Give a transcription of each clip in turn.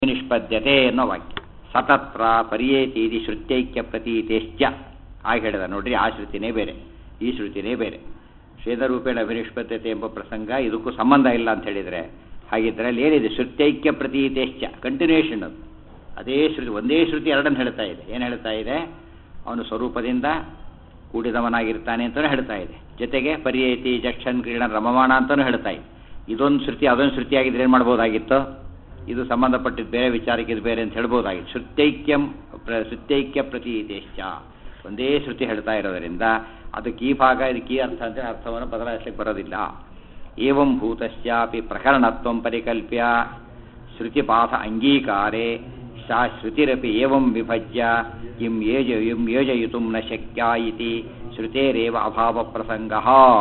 ನಿಷ್ಪದ್ಯತೆ ಅನ್ನೋ ವಾಕ್ಯ ಸತತ್ರ ಪರ್ಯೇತೀತಿ ಶ್ರುತ್ಯೈಕ್ಯ ಪ್ರತೀತೇಶ್ಚ ಆಗ ಹೇಳಿದ ನೋಡ್ರಿ ಆ ಶ್ರುತಿನೇ ಬೇರೆ ಈ ಶ್ರುತಿನೇ ಬೇರೆ ಶ್ವೇತರೂಪೇಣ ಅಭಿನಿಷ್ಪದ್ಯತೆ ಎಂಬ ಪ್ರಸಂಗ ಇದಕ್ಕೂ ಸಂಬಂಧ ಇಲ್ಲ ಅಂತ ಹೇಳಿದರೆ ಹಾಗಿದ್ದರೆ ಅಲ್ಲಿ ಏನಿದೆ ಶ್ರುತ್ಯೈಕ್ಯ ಪ್ರತೀತೇಶ್ಚ ಕಂಟಿನ್ಯೂಷನ್ ಅದು ಅದೇ ಶ್ರುತಿ ಒಂದೇ ಶ್ರುತಿ ಎರಡನ್ನು ಹೇಳ್ತಾ ಇದೆ ಏನು ಹೇಳ್ತಾ ಇದೆ ಅವನು ಸ್ವರೂಪದಿಂದ ಕೂಡಿದವನಾಗಿರ್ತಾನೆ ಅಂತಲೂ ಹೇಳ್ತಾ ಇದೆ ಜೊತೆಗೆ ಪರ್ಯೇತಿ ಜಕ್ಷನ್ ಕ್ರೀಡನ ರಮಮಾಣ ಅಂತಲೂ ಹೇಳ್ತಾ ಇದೆ ಇದೊಂದು ಶ್ರುತಿ ಅದೊಂದು ಶ್ರುತಿ ಆಗಿದ್ರೆ ಏನು ಮಾಡ್ಬೋದಾಗಿತ್ತು ಇದು ಸಂಬಂಧಪಟ್ಟಿದ್ದು ಬೇರೆ ವಿಚಾರಕ್ಕೆ ಇದು ಬೇರೆ ಅಂತ ಹೇಳ್ಬೋದಾಗಿತ್ತು ಶ್ರುತ್ಯೈಕ್ಯಂ ಪ್ರ ಶ್ರುತ್ಯೈಕ್ಯ ಪ್ರತೀತೇಶ್ಚ ಒಂದೇ ಶ್ರುತಿ ಹೇಳ್ತಾ ಇರೋದರಿಂದ ಅದಕ್ಕೆ ಈ ಭಾಗ ಇದಕ್ಕೆ ಈ ಅರ್ಥ ಅಂತ ಅರ್ಥವನ್ನು ಬದಲಾಯಿಸಲಿಕ್ಕೆ ಬರೋದಿಲ್ಲ ಏವಂ ಭೂತಶ್ಚಾಪಿ ಪ್ರಕರಣತ್ವಂ ಪರಿಕಲ್ಪ್ಯ ಶ್ರುತಿಪಾಠ ಅಂಗೀಕಾರೆ ಸಾ ಶ್ರುತಿರಪಿ ಏವಂ ವಿಭಜ್ಯ ಇಂ ಯೋಜ ಇಂ ಯೋಜಯಿತು ನ ಶಕ್ಯ ಇತಿ ಶ್ರುತೇರೇವ ಅಭಾವ ಪ್ರಸಂಗ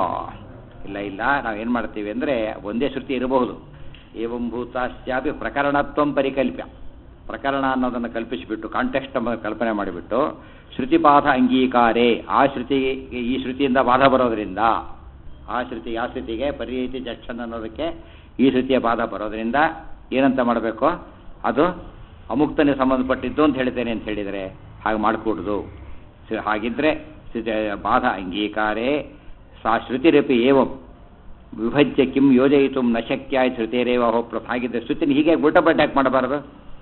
ಇಲ್ಲ ಇಲ್ಲ ನಾವೇನು ಮಾಡ್ತೀವಿ ಅಂದರೆ ಒಂದೇ ಶ್ರುತಿ ಇರಬಹುದು ಏವಂ ಭೂತಾಶ್ಚಾಪಿ ಪ್ರಕರಣತ್ವಂ ಪರಿಕಲ್ಪ್ಯ ಪ್ರಕರಣ ಅನ್ನೋದನ್ನು ಕಲ್ಪಿಸಿಬಿಟ್ಟು ಕಾಂಟೆಕ್ಸ್ಟ್ ಕಲ್ಪನೆ ಮಾಡಿಬಿಟ್ಟು ಶ್ರುತಿಪಾಠ ಅಂಗೀಕಾರೆ ಆ ಶ್ರುತಿಗೆ ಈ ಶ್ರುತಿಯಿಂದ ಬಾಧ ಬರೋದರಿಂದ ಆ ಶ್ರುತಿ ಆ ಶ್ರುತಿಗೆ ಪರಿಯತಿ ಜಕ್ಷನ್ ಅನ್ನೋದಕ್ಕೆ ಈ ಶ್ರುತಿಯ ಬಾಧ ಬರೋದರಿಂದ ಏನಂತ ಮಾಡಬೇಕು ಅದು ಅಮುಕ್ತನಿಗೆ ಸಂಬಂಧಪಟ್ಟಿದ್ದು ಅಂತ ಹೇಳ್ತೇನೆ ಅಂತ ಹೇಳಿದರೆ ಹಾಗೆ ಮಾಡಿಕೊಡುದು ಹಾಗಿದ್ರೆ ಬಾಧ ಅಂಗೀಕಾರೇ ಸಾ ಶ್ರುತಿರಪಿ ಏವಂ ವಿಭಜ್ಯ ಕಿಂ ಯೋಜಯಿತು ನ ಶಕ್ಯ ಶ್ರುತಿರೇವ ಹೋಪ್ರ ಹಾಗಿದ್ದರೆ ಶ್ರುತಿನ ಹೀಗೆ ಗುಟಪಟ್ಟು ಯಾಕೆ ಮಾಡಬಾರ್ದು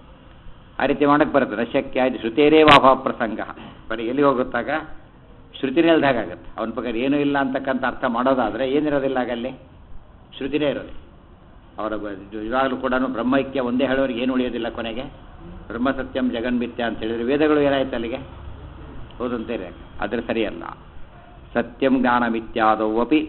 ಆ ರೀತಿ ಮಾಡಕ್ಕೆ ಬರುತ್ತೆ ನ ಶಕ್ಯ ಆಯ್ತು ಶ್ರುತೇರೇವ ಅಭಾವ ಪ್ರಸಂಗ ಬರೀ ಎಲ್ಲಿ ಹೋಗುತ್ತಾಗ ಶ್ರುತಿನೇ ಇಲ್ದಾಗುತ್ತೆ ಅವನ ಪ್ರಕಾರ ಏನೂ ಇಲ್ಲ ಅಂತಕ್ಕಂಥ ಅರ್ಥ ಮಾಡೋದಾದರೆ ಏನಿರೋದಿಲ್ಲ ಆಗ ಅಲ್ಲಿ ಶ್ರುತಿನೇ ಇರೋದು ಅವರ ಇವಾಗಲೂ ಕೂಡ ಬ್ರಹ್ಮೈಕ್ಯ ಒಂದೇ ಹೇಳೋರಿಗೆ ಏನು ಉಳಿಯೋದಿಲ್ಲ ಕೊನೆಗೆ ಬ್ರಹ್ಮ ಸತ್ಯಂ ಜಗನ್ಮಿತ್ಯ ಅಂತ ಹೇಳಿದರೆ ವೇದಗಳು ಏನಾಯ್ತು ಅಲ್ಲಿಗೆ ಹೌದಂತೇಳಿ ಆದರೆ ಸರಿಯಲ್ಲ ಸತ್ಯಂ ಜ್ಞಾನಮಿತ್ಯಾದವಪಿ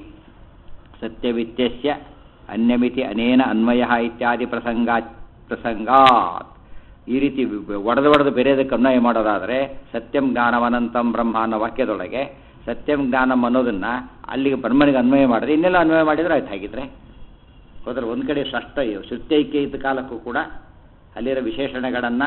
ಸತ್ಯವಿತ್ಯಸ್ಯ ಅನ್ಯಮಿತಿ ಅನೇನ ಅನ್ವಯ ಇತ್ಯಾದಿ ಪ್ರಸಂಗಾ ಪ್ರಸಂಗಾತ್ ಈ ರೀತಿ ಒಡೆದು ಒಡೆದು ಬೇರೆದಕ್ಕೆ ಅನ್ವಯ ಮಾಡೋದಾದರೆ ಸತ್ಯಂ ಜ್ಞಾನವನಂತಂ ಬ್ರಹ್ಮ ಅನ್ನೋ ವಾಕ್ಯದೊಳಗೆ ಸತ್ಯಂ ಜ್ಞಾನಂ ಅನ್ನೋದನ್ನು ಅಲ್ಲಿಗೆ ಬ್ರಹ್ಮನಿಗೆ ಅನ್ವಯ ಮಾಡಿದ್ರೆ ಇನ್ನೆಲ್ಲ ಅನ್ವಯ ಮಾಡಿದ್ರೆ ಆಯ್ತು ಹಾಗಿದ್ರೆ ಹೋದ್ರೆ ಒಂದು ಕಡೆ ಷಷ್ಠ ಶ್ರುತ್ಯೈಕ್ಯ ಇದ್ದ ಕಾಲಕ್ಕೂ ಕೂಡ ಅಲ್ಲಿರೋ ವಿಶೇಷಣಗಳನ್ನು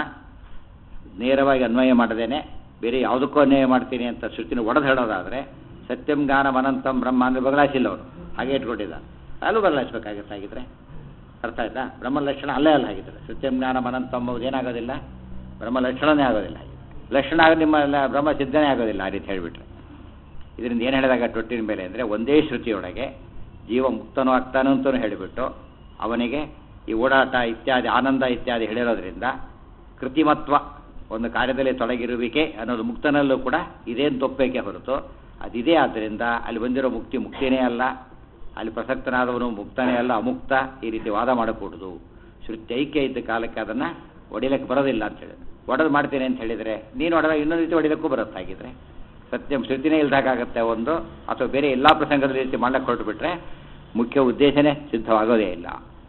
ನೇರವಾಗಿ ಅನ್ವಯ ಮಾಡದೇನೆ ಬೇರೆ ಯಾವುದಕ್ಕೂ ಅನ್ವಯ ಮಾಡ್ತೀನಿ ಅಂತ ಶ್ರುತಿನ ಒಡೆದು ಹೇಳೋದಾದರೆ ಸತ್ಯಂ ಜ್ಞಾನಂ ಅನಂತಂ ಬ್ರಹ್ಮ ಅಂದರೆ ಬದಲಾಯಿಸಿಲ್ಲ ಅವರು ಹಾಗೆ ಇಟ್ಕೊಂಡಿದ್ದಾರೆ ಅಲ್ಲೂ ಬದಲಾಯಿಸ್ಬೇಕಾಗತ್ತೆ ಹಾಗಿದ್ರೆ ಅರ್ಥ ಆಯ್ತಾ ಬ್ರಹ್ಮ ಲಕ್ಷಣ ಅಲ್ಲೇ ಅಲ್ಲ ಹಾಗಿದ್ರೆ ಸತ್ಯಂ ಜ್ಞಾನಂ ಅನಂತಂ ಏನಾಗೋದಿಲ್ಲ ಬ್ರಹ್ಮ ಲಕ್ಷಣನೇ ಆಗೋದಿಲ್ಲ ಲಕ್ಷಣ ಆಗ ನಿಮ್ಮ ಬ್ರಹ್ಮ ಸಿದ್ಧನೇ ಆಗೋದಿಲ್ಲ ಆ ರೀತಿ ಹೇಳಿಬಿಟ್ರೆ ಇದರಿಂದ ಏನು ಹೇಳಿದಾಗ ಟೊಟ್ಟಿನ ಮೇಲೆ ಅಂದರೆ ಒಂದೇ ಶ್ರುತಿಯೊಳಗೆ ಜೀವ ಮುಕ್ತನೂ ಆಗ್ತಾನೋ ಅಂತಲೂ ಹೇಳಿಬಿಟ್ಟು ಅವನಿಗೆ ಈ ಓಡಾಟ ಇತ್ಯಾದಿ ಆನಂದ ಇತ್ಯಾದಿ ಹೇಳಿರೋದ್ರಿಂದ ಕೃತಿಮತ್ವ ಒಂದು ಕಾರ್ಯದಲ್ಲಿ ತೊಡಗಿರುವಿಕೆ ಅನ್ನೋದು ಮುಕ್ತನಲ್ಲೂ ಕೂಡ ಇದೇನು ತಪ್ಪಬೇಕೆ ಹೊರತು ಅದಿದೆ ಆದ್ದರಿಂದ ಅಲ್ಲಿ ಬಂದಿರೋ ಮುಕ್ತಿ ಮುಕ್ತಿನೇ ಅಲ್ಲ ಅಲ್ಲಿ ಪ್ರಸಕ್ತನಾದವನು ಮುಕ್ತನೇ ಅಲ್ಲ ಅಮುಕ್ತ ಈ ರೀತಿ ವಾದ ಮಾಡಕೂಡದು ಶ್ರುತಿ ಐಕ್ಯ ಇದ್ದ ಕಾಲಕ್ಕೆ ಅದನ್ನು ಹೊಡಿಲಿಕ್ಕೆ ಬರೋದಿಲ್ಲ ಅಂತ ಹೇಳಿದ್ರು ಒಡೆದು ಮಾಡ್ತೇನೆ ಅಂತ ಹೇಳಿದರೆ ನೀನು ಹೊಡೆದಾಗ ಇನ್ನೊಂದು ರೀತಿ ಹೊಡಿಲಿಕ್ಕೂ ಬರುತ್ತೆ ಹಾಗಿದ್ರೆ ಸತ್ಯ ಶ್ರುತಿನೇ ಇಲ್ದಾಗುತ್ತೆ ಒಂದು ಅಥವಾ ಬೇರೆ ಎಲ್ಲ ಪ್ರಸಂಗದ ರೀತಿ ಮಾಡ್ಲಿಕ್ಕೆ ಹೊರಟು ಬಿಟ್ರೆ ಮುಖ್ಯ ಉದ್ದೇಶನೇ ಸಿದ್ಧವಾಗೋದೇ ಇಲ್ಲ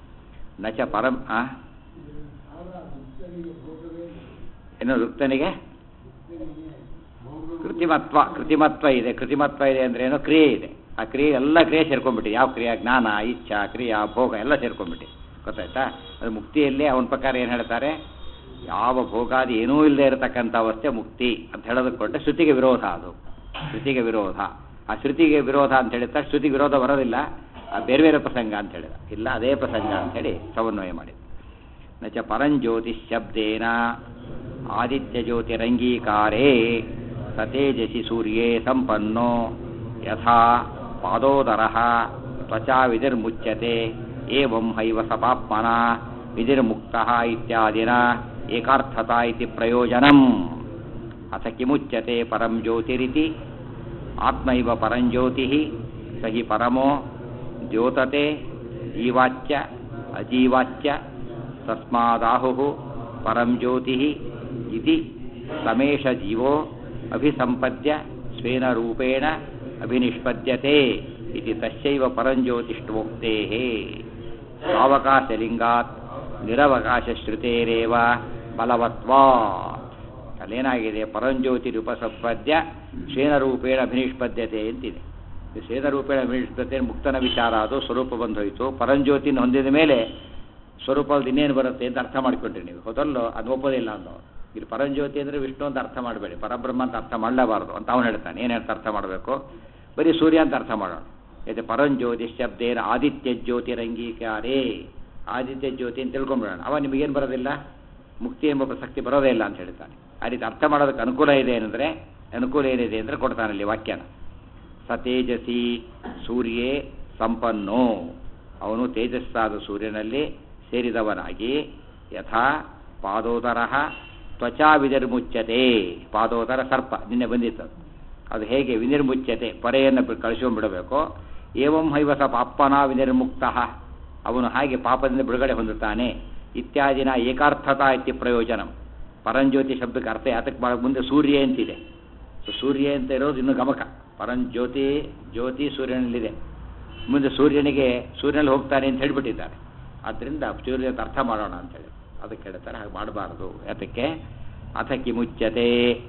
ನಚ ಪರಂ ಏನು ರುಕ್ತನಿಗೆ ಕೃತಿಮತ್ವ ಕೃತಿಮತ್ವ ಇದೆ ಕೃತಿಮತ್ವ ಇದೆ ಅಂದ್ರೆ ಏನೋ ಕ್ರಿಯೆ ಇದೆ ಆ ಕ್ರಿಯೆ ಎಲ್ಲ ಕ್ರಿಯೆ ಸೇರ್ಕೊಂಡ್ಬಿಟ್ಟು ಯಾವ ಕ್ರಿಯೆ ಜ್ಞಾನ ಇಚ್ಛಾ ಕ್ರಿಯಾ ಭೋಗ ಎಲ್ಲ ಸೇರ್ಕೊಂಡ್ಬಿಟ್ಟು ಗೊತ್ತಾಯ್ತಾ ಅದು ಮುಕ್ತಿಯಲ್ಲಿ ಅವನ ಪ್ರಕಾರ ಏನು ಹೇಳ್ತಾರೆ ಯಾವ ಭೋಗಾದಿ ಏನೂ ಇಲ್ಲದೆ ಇರತಕ್ಕಂಥ ಅವಸ್ಥೆ ಮುಕ್ತಿ ಅಂತ ಹೇಳೋದಕ್ಕೆ ಕೊಟ್ಟರೆ ಶ್ರುತಿಗೆ ವಿರೋಧ ಅದು ಶ್ರುತಿಗೆ ವಿರೋಧ ಆ ಶ್ರುತಿಗೆ ವಿರೋಧ ಅಂತ ಹೇಳಿದ ಶ್ರುತಿಗೆ ವಿರೋಧ ಬರೋದಿಲ್ಲ ಆ ಬೇರೆ ಬೇರೆ ಪ್ರಸಂಗ ಅಂತ ಹೇಳಿದ ಇಲ್ಲ ಅದೇ ಪ್ರಸಂಗ ಅಂಥೇಳಿ ಸಮನ್ವಯ ಮಾಡಿದ ನಚ ಪರಂಜ್ಯೋತಿ ಶಬ್ದೇನ ಆದಿತ್ಯ ಜ್ಯೋತಿರಂಗೀಕಾರೇ ಸತೇಜಸಿ ಸೂರ್ಯೇ ಸಂಪನ್ನೋ ಯಥಾ ಪಾದೋದರ ತ್ವಚಾ ವಿಧಿರ್ಮುಚ್ಯತೆ ಏವಂ ಹೈವ ಸಪಾತ್ಮನ ವಿಧಿರ್ಮುಕ್ತ ಇತ್ಯಾದಿನ ಏಕಾರ್ಥತಾ ಇತಿ ಪ್ರಯೋಜನಂ ಅಥ ಕಿಮುಚ್ಯತೆ ಪರಂ ಜ್ಯೋತಿರಿತಿ ಆತ್ಮೈವ ಪರಂಜ್ಯೋತಿ ಸ ಹಿ ಪರಮೋ ದ್ಯೋತತೆ ಜೀವಾಚ್ಯ ಅಜೀವಾಚ್ಯ ತಸ್ಮಾದಾಹು ಪರಂ ಜ್ಯೋತಿ ಇತಿ ಸಮೇಶ ಜೀವೋ ಅಭಿಸಂಪದ್ಯ ಸ್ವೇನ ರೂಪೇಣ ಅಭಿನಿಷ್ಪದ್ಯತೆ ಇತಿ ತಸ್ಯೈವ ಪರಂಜ್ಯೋತಿಷ್ಠೋಕ್ತೇ ಸಾವಕಾಶಲಿಂಗಾತ್ ನಿರವಕಾಶಶ್ರುತೇರೇವ ಬಲವತ್ವಾ ಅಲ್ಲೇನಾಗಿದೆ ಪರಂಜ್ಯೋತಿ ರೂಪಸಂಪದ್ಯ ಶ್ವೇನರೂಪೇಣ ಅಭಿನಿಷ್ಪದ್ಯತೆ ಅಂತಿದೆ ಶ್ವೇನರೂಪೇಣ ಅಭಿನಿಷ್ಪದ್ಯತೆ ಮುಕ್ತನ ವಿಚಾರ ಅದು ಸ್ವರೂಪ ಬಂದೋಯ್ತು ಪರಂಜ್ಯೋತಿನ ಹೊಂದಿದ ಮೇಲೆ ಸ್ವರೂಪದ ಇನ್ನೇನು ಬರುತ್ತೆ ಅಂತ ಅರ್ಥ ಮಾಡ್ಕೊಂಡ್ರಿ ನೀವು ಮೊದಲು ಅದು ಒಪ್ಪೋದಿಲ್ಲ ಅನ್ನೋ ಇಲ್ಲಿ ಪರಂಜ್ಯೋತಿ ಅಂದರೆ ವಿಷ್ಣು ಅಂತ ಅರ್ಥ ಮಾಡಬೇಡಿ ಪರಬ್ರಹ್ಮ ಅಂತ ಅರ್ಥ ಮಾಡಲೇಬಾರ್ದು ಅಂತ ಅವನು ಹೇಳ್ತಾನೆ ಏನು ಹೇಳ್ತಾ ಅರ್ಥ ಮಾಡಬೇಕು ಬರೀ ಸೂರ್ಯ ಅಂತ ಅರ್ಥ ಮಾಡೋಣ ಇದು ಪರಂಜ್ಯೋತಿ ಶಬ್ದೇನ ಆದಿತ್ಯ ಜ್ಯೋತಿರಂಗೀಕಾರೇ ಆದಿತ್ಯ ಜ್ಯೋತಿ ಅಂತ ತಿಳ್ಕೊಂಬಿಡೋಣ ಅವ ನಿಮಗೇನು ಬರೋದಿಲ್ಲ ಮುಕ್ತಿ ಎಂಬ ಪ್ರಸಕ್ತಿ ಬರೋದೇ ಇಲ್ಲ ಅಂತ ಹೇಳ್ತಾನೆ ಆ ರೀತಿ ಅರ್ಥ ಮಾಡೋದಕ್ಕೆ ಅನುಕೂಲ ಇದೆ ಏನಂದರೆ ಅನುಕೂಲ ಏನಿದೆ ಅಂದರೆ ಕೊಡ್ತಾನಲ್ಲಿ ವಾಕ್ಯನ ಸ ತೇಜಸಿ ಸೂರ್ಯೇ ಸಂಪನ್ನೋ ಅವನು ತೇಜಸ್ಸಾದ ಸೂರ್ಯನಲ್ಲಿ ಸೇರಿದವನಾಗಿ ಯಥಾ ಪಾದೋದರ ತ್ವಚಾ ವಿನಿರ್ಮುಚ್ಯತೆ ಪಾದೋದರ ಸರ್ಪ ನಿನ್ನೆ ಬಂದಿತ್ತು ಅದು. ಅದು ಹೇಗೆ ವಿನಿರ್ಮುಚ್ಯತೆ ಪರೆಯನ್ನು ಬಿ- ಕಳಿಸ್ಕೊಂಡ್ಬಿಡಬೇಕು ಏವಂ ಹೈವಸ ಪಾಪನ ವಿನಿರ್ಮುಕ್ತ ಅವನು ಹಾಗೆ ಪಾಪದಿಂದ ಬಿಡುಗಡೆ ಹೊಂದುತ್ತಾನೆ ಇತ್ಯಾದಿನ ಏಕಾರ್ಥತಾ ಇತ್ಯ ಪ್ರಯೋಜನಂ ಪರಂಜ್ಯೋತಿ ಶಬ್ದಕ್ಕೆ ಅರ್ಥ ಯಾತಕ್ಕೆ ಮಾಡ ಮುಂದೆ ಸೂರ್ಯ ಅಂತಿದೆ ಸೊ ಸೂರ್ಯ ಅಂತ ಇರೋದು ಇನ್ನು ಗಮಕ ಪರಂಜ್ಯೋತಿ ಜ್ಯೋತಿ ಸೂರ್ಯನಲ್ಲಿದೆ ಮುಂದೆ ಸೂರ್ಯನಿಗೆ ಸೂರ್ಯನಲ್ಲಿ ಹೋಗ್ತಾನೆ ಅಂತ ಹೇಳಿಬಿಟ್ಟಿದ್ದಾರೆ ಆದ್ದರಿಂದ ಸೂರ್ಯ ಅಂತ ಅರ್ಥ ಮಾಡೋಣ ಅಂತೇಳಿ ಅದಕ್ಕೆ ಹೇಳ್ತಾರೆ ಹಾಗೆ ಮಾಡಬಾರ್ದು ಯಾತಕ್ಕೆ ಅಥಕಿ ಮುಚ್ಚತೆ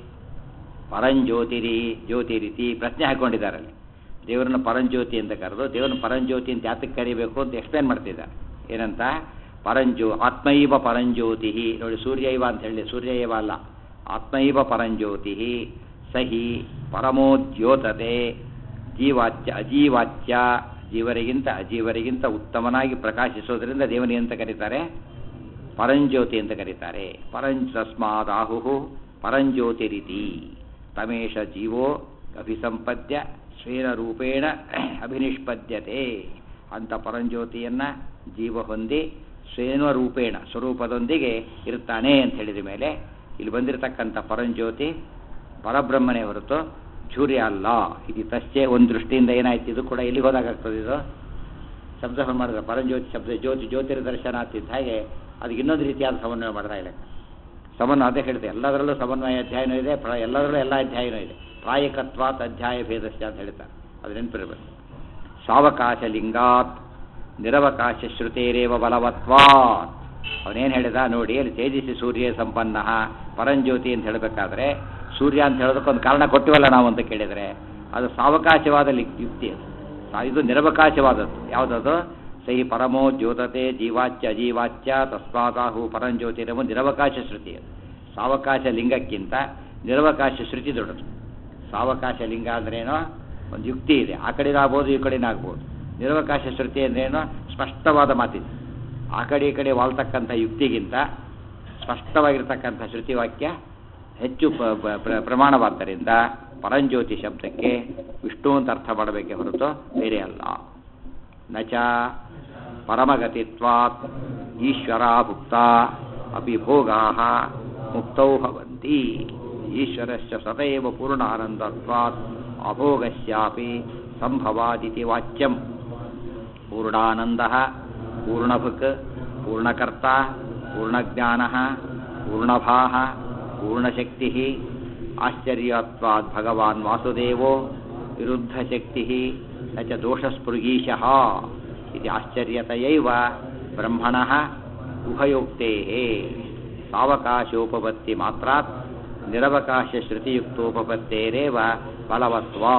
ಪರಂಜ್ಯೋತಿರಿ ಜ್ಯೋತಿ ರೀತಿ ಪ್ರಶ್ನೆ ಹಾಕೊಂಡಿದ್ದಾರೆ ಅಲ್ಲಿ ದೇವರನ್ನ ಪರಂಜ್ಯೋತಿ ಅಂತ ಕರೆದು ದೇವರನ್ನ ಪರಂಜ್ಯೋತಿ ಅಂತ ಯಾತಕ್ಕೆ ಕರಿಬೇಕು ಅಂತ ಎಕ್ಸ್ಪ್ಲೇನ್ ಮಾಡ್ತಿದ್ದಾರೆ ಏನಂತ ಪರಂಜ್ಯೋ ಆತ್ಮೈವ ಪರಂಜ್ಯೋತಿ ನೋಡಿ ಸೂರ್ಯೈವ ಅಂತ ಹೇಳಿ ಸೂರ್ಯೈವ ಅಲ್ಲ ಆತ್ಮೈವ ಪರಂಜ್ಯೋತಿ ಸಹಿ ಪರಮೋದ್ಯೋತತೆ ಜೀವಾಚ್ಯ ಅಜೀವಾಚ್ಯ ಜೀವರಿಗಿಂತ ಅಜೀವರಿಗಿಂತ ಉತ್ತಮನಾಗಿ ಪ್ರಕಾಶಿಸೋದ್ರಿಂದ ದೇವನಿಗೆ ಅಂತ ಕರೀತಾರೆ ಪರಂಜ್ಯೋತಿ ಅಂತ ಕರೀತಾರೆ ಪರಂಜ್ ತಸ್ಮಾದಾಹು ಪರಂಜ್ಯೋತಿರಿತಿ ತಮೇಶ ಜೀವೋ ಅಭಿಸಂಪದ್ಯ ಶ್ರೇಣ ರೂಪೇಣ ಅಭಿನಿಷ್ಪದ್ಯತೆ ಅಂತ ಪರಂಜ್ಯೋತಿಯನ್ನ ಜೀವ ಹೊಂದಿ ಶ್ರೇಣ ರೂಪೇಣ ಸ್ವರೂಪದೊಂದಿಗೆ ಇರ್ತಾನೆ ಅಂತ ಹೇಳಿದ ಮೇಲೆ ಇಲ್ಲಿ ಬಂದಿರತಕ್ಕಂಥ ಪರಂಜ್ಯೋತಿ ಪರಬ್ರಹ್ಮನೇ ಹೊರತು ಝೂರ್ಯ ಅಲ್ಲ ಇದು ತಶ್ಚೆ ಒಂದು ದೃಷ್ಟಿಯಿಂದ ಏನಾಯ್ತು ಇದು ಕೂಡ ಎಲ್ಲಿಗೆ ಹೋದಾಗ್ತದೆ ಇದು ಶಬ್ದ ಮಾಡಿದ್ರೆ ಪರಂಜ್ಯೋತಿ ಶಬ್ದ ಜ್ಯೋತಿ ಜ್ಯೋತಿರ ದರ್ಶನ ಆಗ್ತಿದ್ದ ಹಾಗೆ ಅದಕ್ಕೆ ಇನ್ನೊಂದು ರೀತಿಯಾದ ಸಮನ್ವಯ ಮಾಡಿದ್ರೆ ಇಲ್ಲ ಸಮನ್ವಯ ಅದೇ ಹೇಳಿದೆ ಎಲ್ಲದರಲ್ಲೂ ಸಮನ್ವಯ ಅಧ್ಯಾಯನೂ ಇದೆ ಪ್ರ ಎಲ್ಲದರಲ್ಲೂ ಎಲ್ಲ ಅಧ್ಯಾಯನೂ ಇದೆ ಪ್ರಾಯಕತ್ವಾತ್ ಅಧ್ಯಾಯ ಭೇದಶ್ಚ ಅಂತ ಹೇಳ್ತಾರೆ ಅದು ನೆನಪಿರಬೇಕು ಸಾವಕಾಶ ಲಿಂಗಾತ್ ನಿರವಕಾಶ ಶ್ರುತೇರೇವ ಬಲವತ್ವಾತ್ ಅವನೇನು ಹೇಳಿದ ನೋಡಿ ಅಲ್ಲಿ ತೇಜಸ್ವಿ ಸೂರ್ಯ ಸಂಪನ್ನ ಪರಂಜ್ಯೋತಿ ಅಂತ ಹೇಳಬೇಕಾದ್ರೆ ಸೂರ್ಯ ಅಂತ ಹೇಳೋದಕ್ಕೊಂದು ಕಾರಣ ಕೊಟ್ಟಿವಲ್ಲ ನಾವು ಅಂತ ಕೇಳಿದರೆ ಅದು ಸಾವಕಾಶವಾದ ಲಿ- ಯುಕ್ತಿ ಅದು ಸಾ- ಇದು ನಿರವಕಾಶವಾದದ್ದು ಯಾವುದದು ಸಹಿ ಪರಮೋ ಜ್ಯೋತತೆ ಜೀವಾಚ್ಯ ಅಜೀವಾಚ್ಯ ತಸ್ಮಾತಾಹು ಪರಂಜ್ಯೋತಿರವು ನಿರವಕಾಶ ಶ್ರುತಿ ಅದು ಸಾವಕಾಶ ಲಿಂಗಕ್ಕಿಂತ ನಿರವಕಾಶ ಶ್ರುತಿ ದೊಡ್ಡದು ಸಾವಕಾಶ ಲಿಂಗ ಅಂದ್ರೇನೋ ಒಂದು ಯುಕ್ತಿ ಇದೆ ಆ ಕಡೆನೇ ಆಗ್ಬೋದು ಈ ಕಡೆನೇ ಆಗ್ಬೋದು ನಿರವಕಾಶ ಶ್ರುತಿ ಅಂದ್ರೇನೋ ಸ್ಪಷ್ಟವಾದ ಮಾತಿದೆ ಆ ಕಡೆ ಈ ಕಡೆ ವಾಲ್ತಕ್ಕಂಥ ಯುಕ್ತಿಗಿಂತ ಸ್ಪಷ್ಟವಾಗಿರ್ತಕ್ಕಂಥ ಶ್ರುತಿ ವಾಕ್ಯ ಹೆಚ್ಚು ಪ- ಪ- ಪ್ರ- ಪ್ರಮಾಣವಾದ್ದರಿಂದ ಪರಂಜ್ಯೋತಿ ಶಬ್ದಕ್ಕೆ ವಿಷ್ಣು ಅಂತ ಅರ್ಥ ಮಾಡಬೇಕೇ ಹೊರತು ಬೇರೆ ಅಲ್ಲ ನಚ ಪರಮಗತಿತ್ವಾತ್ ಈಶ್ವರ ಭುಕ್ತ ಅಪಿ ಭೋಗಾ ಮುಕ್ತೌ ಭವಂತಿ ಈಶ್ವರಸ್ಯ ಸತೈವ ಪೂರ್ಣಾನಂದತ್ವಾತ್ ಅಭೋಗಸ್ಯಾಪಿ ಸಂಭವಾದಿತಿ ವಾಚ್ಯಂ ಪೂರ್ಣಾನಂದ ಪೂರ್ಣಭುಕ್ ಪೂರ್ಣಕರ್ತ ಪೂರ್ಣಜ್ಞಾನ ಪೂರ್ಣಭಾ ಪೂರ್ಣಶಕ್ತಿ ಆಶ್ಚರ್ಯತ್ವಾದ್ ಭಗವಾನ್ ವಾಸುದೇವೋ ವಿರುದ್ಧಶಕ್ತಿ ನ ಚ ದೋಷಸ್ಪೃಗೀಶಃ ಇದು ಆಶ್ಚರ್ಯತೆಯೈವ ಬ್ರಹ್ಮಣಃ ಉಭಯೋಕ್ತೇ ಸಾವಕಾಶೋಪಪತ್ತಿ ಮಾತ್ರಾತ್ ನಿರವಕಾಶ ಶ್ರುತಿಯುಕ್ತೋಪಪತ್ತೇರೇವ ಫಲವತ್ವಾ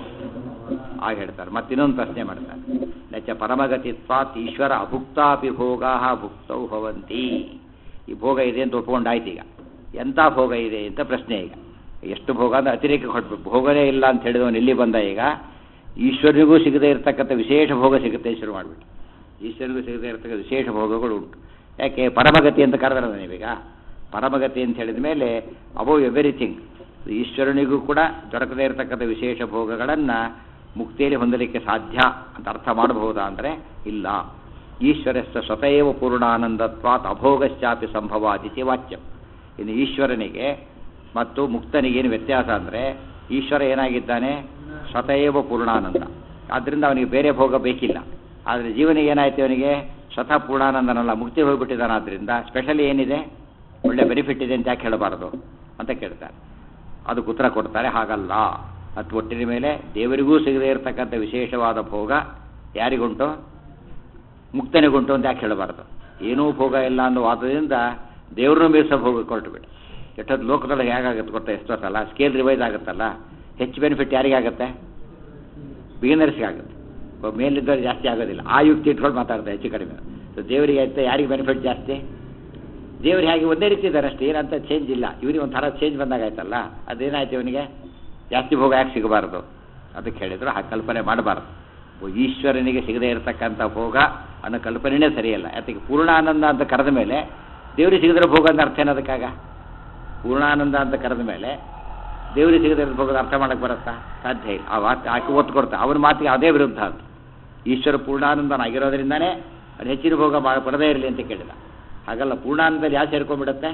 ಆಗ ಹೇಳ್ತಾರೆ ಮತ್ತಿನ್ನೊಂದು ಪ್ರಶ್ನೆ ಮಾಡ್ತಾರೆ ನಚ ಪರಮಗತಿತ್ವಾತ್ ಈಶ್ವರ ಅಭುಕ್ತಾಪಿ ಭೋಗಾ ಭುಕ್ತೌ ಭವಂತಿ ಈ ಭೋಗ ಇದೆ ಅಂತ ಒಪ್ಕೊಂಡಾಯ್ತು ಈಗ ಎಂಥ ಭೋಗ ಇದೆ ಅಂತ ಪ್ರಶ್ನೆ ಈಗ ಎಷ್ಟು ಭೋಗ ಅಂದ್ರೆ ಅತಿರೇಕ ಹೊಟ್ಬೇಕು ಭೋಗನೇ ಇಲ್ಲ ಅಂತ ಹೇಳಿದವನು ಎಲ್ಲಿ ಬಂದ ಈಗ ಈಶ್ವರನಿಗೂ ಸಿಗದೇ ಇರತಕ್ಕಂಥ ವಿಶೇಷ ಭೋಗ ಸಿಗುತ್ತೆ ಶುರು ಮಾಡಿಬಿಟ್ಟು ಈಶ್ವರಿಗೂ ಸಿಗದೇ ಇರತಕ್ಕ ವಿಶೇಷ ಭೋಗಗಳು ಉಂಟು ಯಾಕೆ ಪರಮಗತಿ ಅಂತ ಕರೆದ್ರಲ್ಲ ನೀವೀಗ ಪರಮಗತಿ ಅಂತ ಹೇಳಿದ ಮೇಲೆ ಅಬೌವ್ ಎವ್ರಿಥಿಂಗ್ ಈಶ್ವರನಿಗೂ ಕೂಡ ದೊರಕದೇ ಇರತಕ್ಕಂಥ ವಿಶೇಷ ಭೋಗಗಳನ್ನು ಮುಕ್ತಿಯಲ್ಲಿ ಹೊಂದಲಿಕ್ಕೆ ಸಾಧ್ಯ ಅಂತ ಅರ್ಥ ಮಾಡಬಹುದಾ ಅಂದರೆ ಇಲ್ಲ ಈಶ್ವರಸ್ಯ ಸ್ವತಃವ ಪೂರ್ಣಾನಂದತ್ವಾತ್ ಅಭೋಗಶ್ಚಾಪಿ ಸಂಭವಾದಿತಿ ವಾಚ್ಯಂ ಇನ್ನು ಈಶ್ವರನಿಗೆ ಮತ್ತು ಮುಕ್ತನಿಗೇನು ವ್ಯತ್ಯಾಸ ಅಂದರೆ ಈಶ್ವರ ಏನಾಗಿದ್ದಾನೆ ಸ್ವತಃವ ಪೂರ್ಣಾನಂದ ಆದ್ದರಿಂದ ಅವನಿಗೆ ಬೇರೆ ಭೋಗ ಬೇಕಿಲ್ಲ ಆದರೆ ಜೀವನಿಗೆ ಏನಾಯ್ತು ಅವನಿಗೆ ಸ್ವತಃ ಪೂರ್ಣಾನಂದನಲ್ಲ ಮುಕ್ತಿ ಹೋಗ್ಬಿಟ್ಟಿದ್ದಾನೆ ಆದ್ದರಿಂದ ಸ್ಪೆಷಲಿ ಏನಿದೆ ಒಳ್ಳೆ ಬೆನಿಫಿಟ್ ಇದೆ ಅಂತ ಯಾಕೆ ಹೇಳಬಾರ್ದು ಅಂತ ಕೇಳ್ತಾರೆ ಅದಕ್ಕೆ ಉತ್ತರ ಕೊಡ್ತಾರೆ ಹಾಗಲ್ಲ ಅದು ಒಟ್ಟಿನ ಮೇಲೆ ದೇವರಿಗೂ ಸಿಗದೇ ಇರತಕ್ಕಂಥ ವಿಶೇಷವಾದ ಭೋಗ ಯಾರಿಗುಂಟು ಮುಕ್ತನಿಗುಂಟು ಅಂತ ಯಾಕೆ ಹೇಳಬಾರ್ದು ಏನೂ ಭೋಗ ಇಲ್ಲ ಅನ್ನೋ ವಾದದಿಂದ ದೇವ್ರನ್ನೂ ಮೀರಿಸೋ ಭೋಗ ಕೊಟ್ಟುಬಿಡಿ ಎಷ್ಟೊತ್ತು ಲೋಕದೊಳಗೆ ಹೇಗಾಗುತ್ತೆ ಗೊತ್ತಾ ಎಷ್ಟೋ ಸಲ ಸ್ಕೇಲ್ ರಿವೈಸ್ ಆಗುತ್ತಲ್ಲ ಹೆಚ್ಚು ಬೆನಿಫಿಟ್ ಯಾರಿಗಾಗುತ್ತೆ ಬಿಗಿನರ್ಸ್ಗೆ ಆಗುತ್ತೆ ಒಬ್ಬ ಮೇಲಿದ್ದವ್ರು ಜಾಸ್ತಿ ಆಗೋದಿಲ್ಲ ಆ ಯುಕ್ತಿ ಇಟ್ಕೊಂಡು ಮಾತಾಡ್ತಾರೆ ಹೆಚ್ಚು ಕಡಿಮೆ ಸೊ ದೇವರಿಗೆ ಆಯ್ತು ಯಾರಿಗೆ ಬೆನಿಫಿಟ್ ಜಾಸ್ತಿ ದೇವ್ರು ಹೇಗೆ ಒಂದೇ ರೀತಿ ಇದ್ದಾರೆ ಅಷ್ಟೇ ಏನಂತ ಚೇಂಜ್ ಇಲ್ಲ ಇವ್ರಿಗೆ ಒಂಥರ ಚೇಂಜ್ ಬಂದಾಗ ಆಯ್ತಲ್ಲ ಅದೇನಾಯ್ತು ಇವನಿಗೆ ಜಾಸ್ತಿ ಭೋಗ ಯಾಕೆ ಸಿಗಬಾರ್ದು ಅದಕ್ಕೆ ಹೇಳಿದ್ರು ಆ ಕಲ್ಪನೆ ಮಾಡಬಾರ್ದು ಒಬ್ಬ ಈಶ್ವರನಿಗೆ ಸಿಗದೇ ಇರತಕ್ಕಂಥ ಭೋಗ ಅನ್ನೋ ಕಲ್ಪನೆನೇ ಸರಿಯಲ್ಲ ಯಾತಕ್ಕೆ ಪೂರ್ಣಾನಂದ ಅಂತ ಕರೆದ ಮೇಲೆ ದೇವರಿಗೆ ಸಿಗದ್ರೆ ಭೋಗ ಅಂತ ಅರ್ಥ ಏನದಕ್ಕಾಗ ಪೂರ್ಣಾನಂದ ಅಂತ ಕರೆದ ಮೇಲೆ ದೇವರಿಗೆ ಸಿಗದ್ರೆ ಭೋಗದ ಅರ್ಥ ಮಾಡಕ್ಕೆ ಬರುತ್ತಾ ಸಾಧ್ಯ ಇಲ್ಲ ಆ ಮಾತು ಆಕೆ ಒತ್ತು ಕೊಡ್ತಾ ಅವನ ಮಾತಿಗೆ ಅದೇ ವಿರುದ್ಧ ಅದು ಈಶ್ವರ ಪೂರ್ಣಾನಂದನಾಗಿರೋದ್ರಿಂದನೇ ಅದು ಹೆಚ್ಚಿನ ಭೋಗ ಮಾ- ಪಡದೇ ಇರಲಿ ಅಂತ ಕೇಳಿದ ಹಾಗಲ್ಲ ಪೂರ್ಣಾನಂದಲ್ಲಿ ಯಾರು ಸೇರ್ಕೊಂಡ್ಬಿಡುತ್ತೆ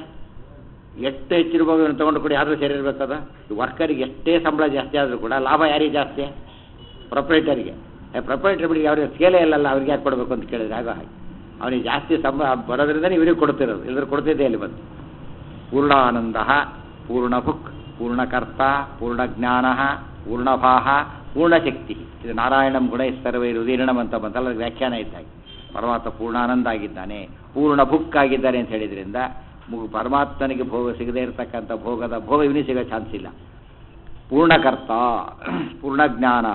ಎಷ್ಟು ಹೆಚ್ಚಿನ ಭೋಗವನ್ನು ತೊಗೊಂಡು ಕೂಡ ಯಾರು ಸೇರಿರ್ಬೇಕದು ವರ್ಕರಿಗೆ ಎಷ್ಟೇ ಸಂಬಳ ಜಾಸ್ತಿ ಆದರೂ ಕೂಡ ಲಾಭ ಯಾರಿಗೆ ಜಾಸ್ತಿ ಪ್ರೊಪ್ರೈಟರಿಗೆ ಪ್ರೊಪ್ರೈಟರ್ ಬಿಡಿ ಅವ್ರಿಗೆ ಸ್ಕೇಲೇ ಇಲ್ಲಲ್ಲ ಅವ್ರಿಗೆ ಯಾಕೆ ಕೊಡಬೇಕು ಅಂತ ಕೇಳಿದ್ರೆ ಆಗ ಹಾಗೆ ಅವನಿಗೆ ಜಾಸ್ತಿ ಸಂಬಳ ಬರೋದ್ರಿಂದನೇ ಇವರಿಗೆ ಕೊಡ್ತಿರೋದು ಇಲ್ಲದ್ರೆ ಕೊಡ್ತಿದ್ದೆ ಇಲ್ಲಿ ಬಂದು ಪೂರ್ಣಾನಂದ ಪೂರ್ಣಭುಕ್ ಪೂರ್ಣಕರ್ತ ಪೂರ್ಣಜ್ಞಾನ ಪೂರ್ಣಭಾಹ ಪೂರ್ಣಶಕ್ತಿ ಇದು ನಾರಾಯಣಂ ಗುಣ ಸರ್ವೈ ರುದೀರ್ಣಂ ಅಂತ ಬಂತಲ್ಲ ಅದಕ್ಕೆ ವ್ಯಾಖ್ಯಾನ ಇದ್ದಾಗೆ ಪರಮಾತ್ಮ ಪೂರ್ಣಾನಂದ ಆಗಿದ್ದಾನೆ ಪೂರ್ಣ ಭುಕ್ ಆಗಿದ್ದಾನೆ ಅಂತ ಹೇಳಿದ್ರಿಂದ ಮು- ಪರಮಾತ್ಮನಿಗೆ ಭೋಗ ಸಿಗದೇ ಇರತಕ್ಕಂಥ ಭೋಗದ ಭೋಗ ಇವನಿಗೆ ಸಿಗೋ ಚಾನ್ಸ್ ಇಲ್ಲ ಪೂರ್ಣಕರ್ತ ಪೂರ್ಣಜ್ಞಾನ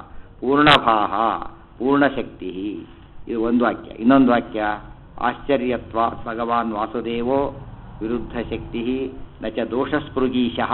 ಪೂರ್ಣಭಾಹ ಪೂರ್ಣಶಕ್ತಿ ಇದು ಒಂದು ವಾಕ್ಯ ಇನ್ನೊಂದು ವಾಕ್ಯ ಆಶ್ಚರ್ಯತ್ವ ಭಗವಾನ್ ವಾಸುದೇವೋ ವಿರುದ್ಧ ಶಕ್ತಿ ನಚ ದೋಷಸ್ಪೃಗೀಶಃ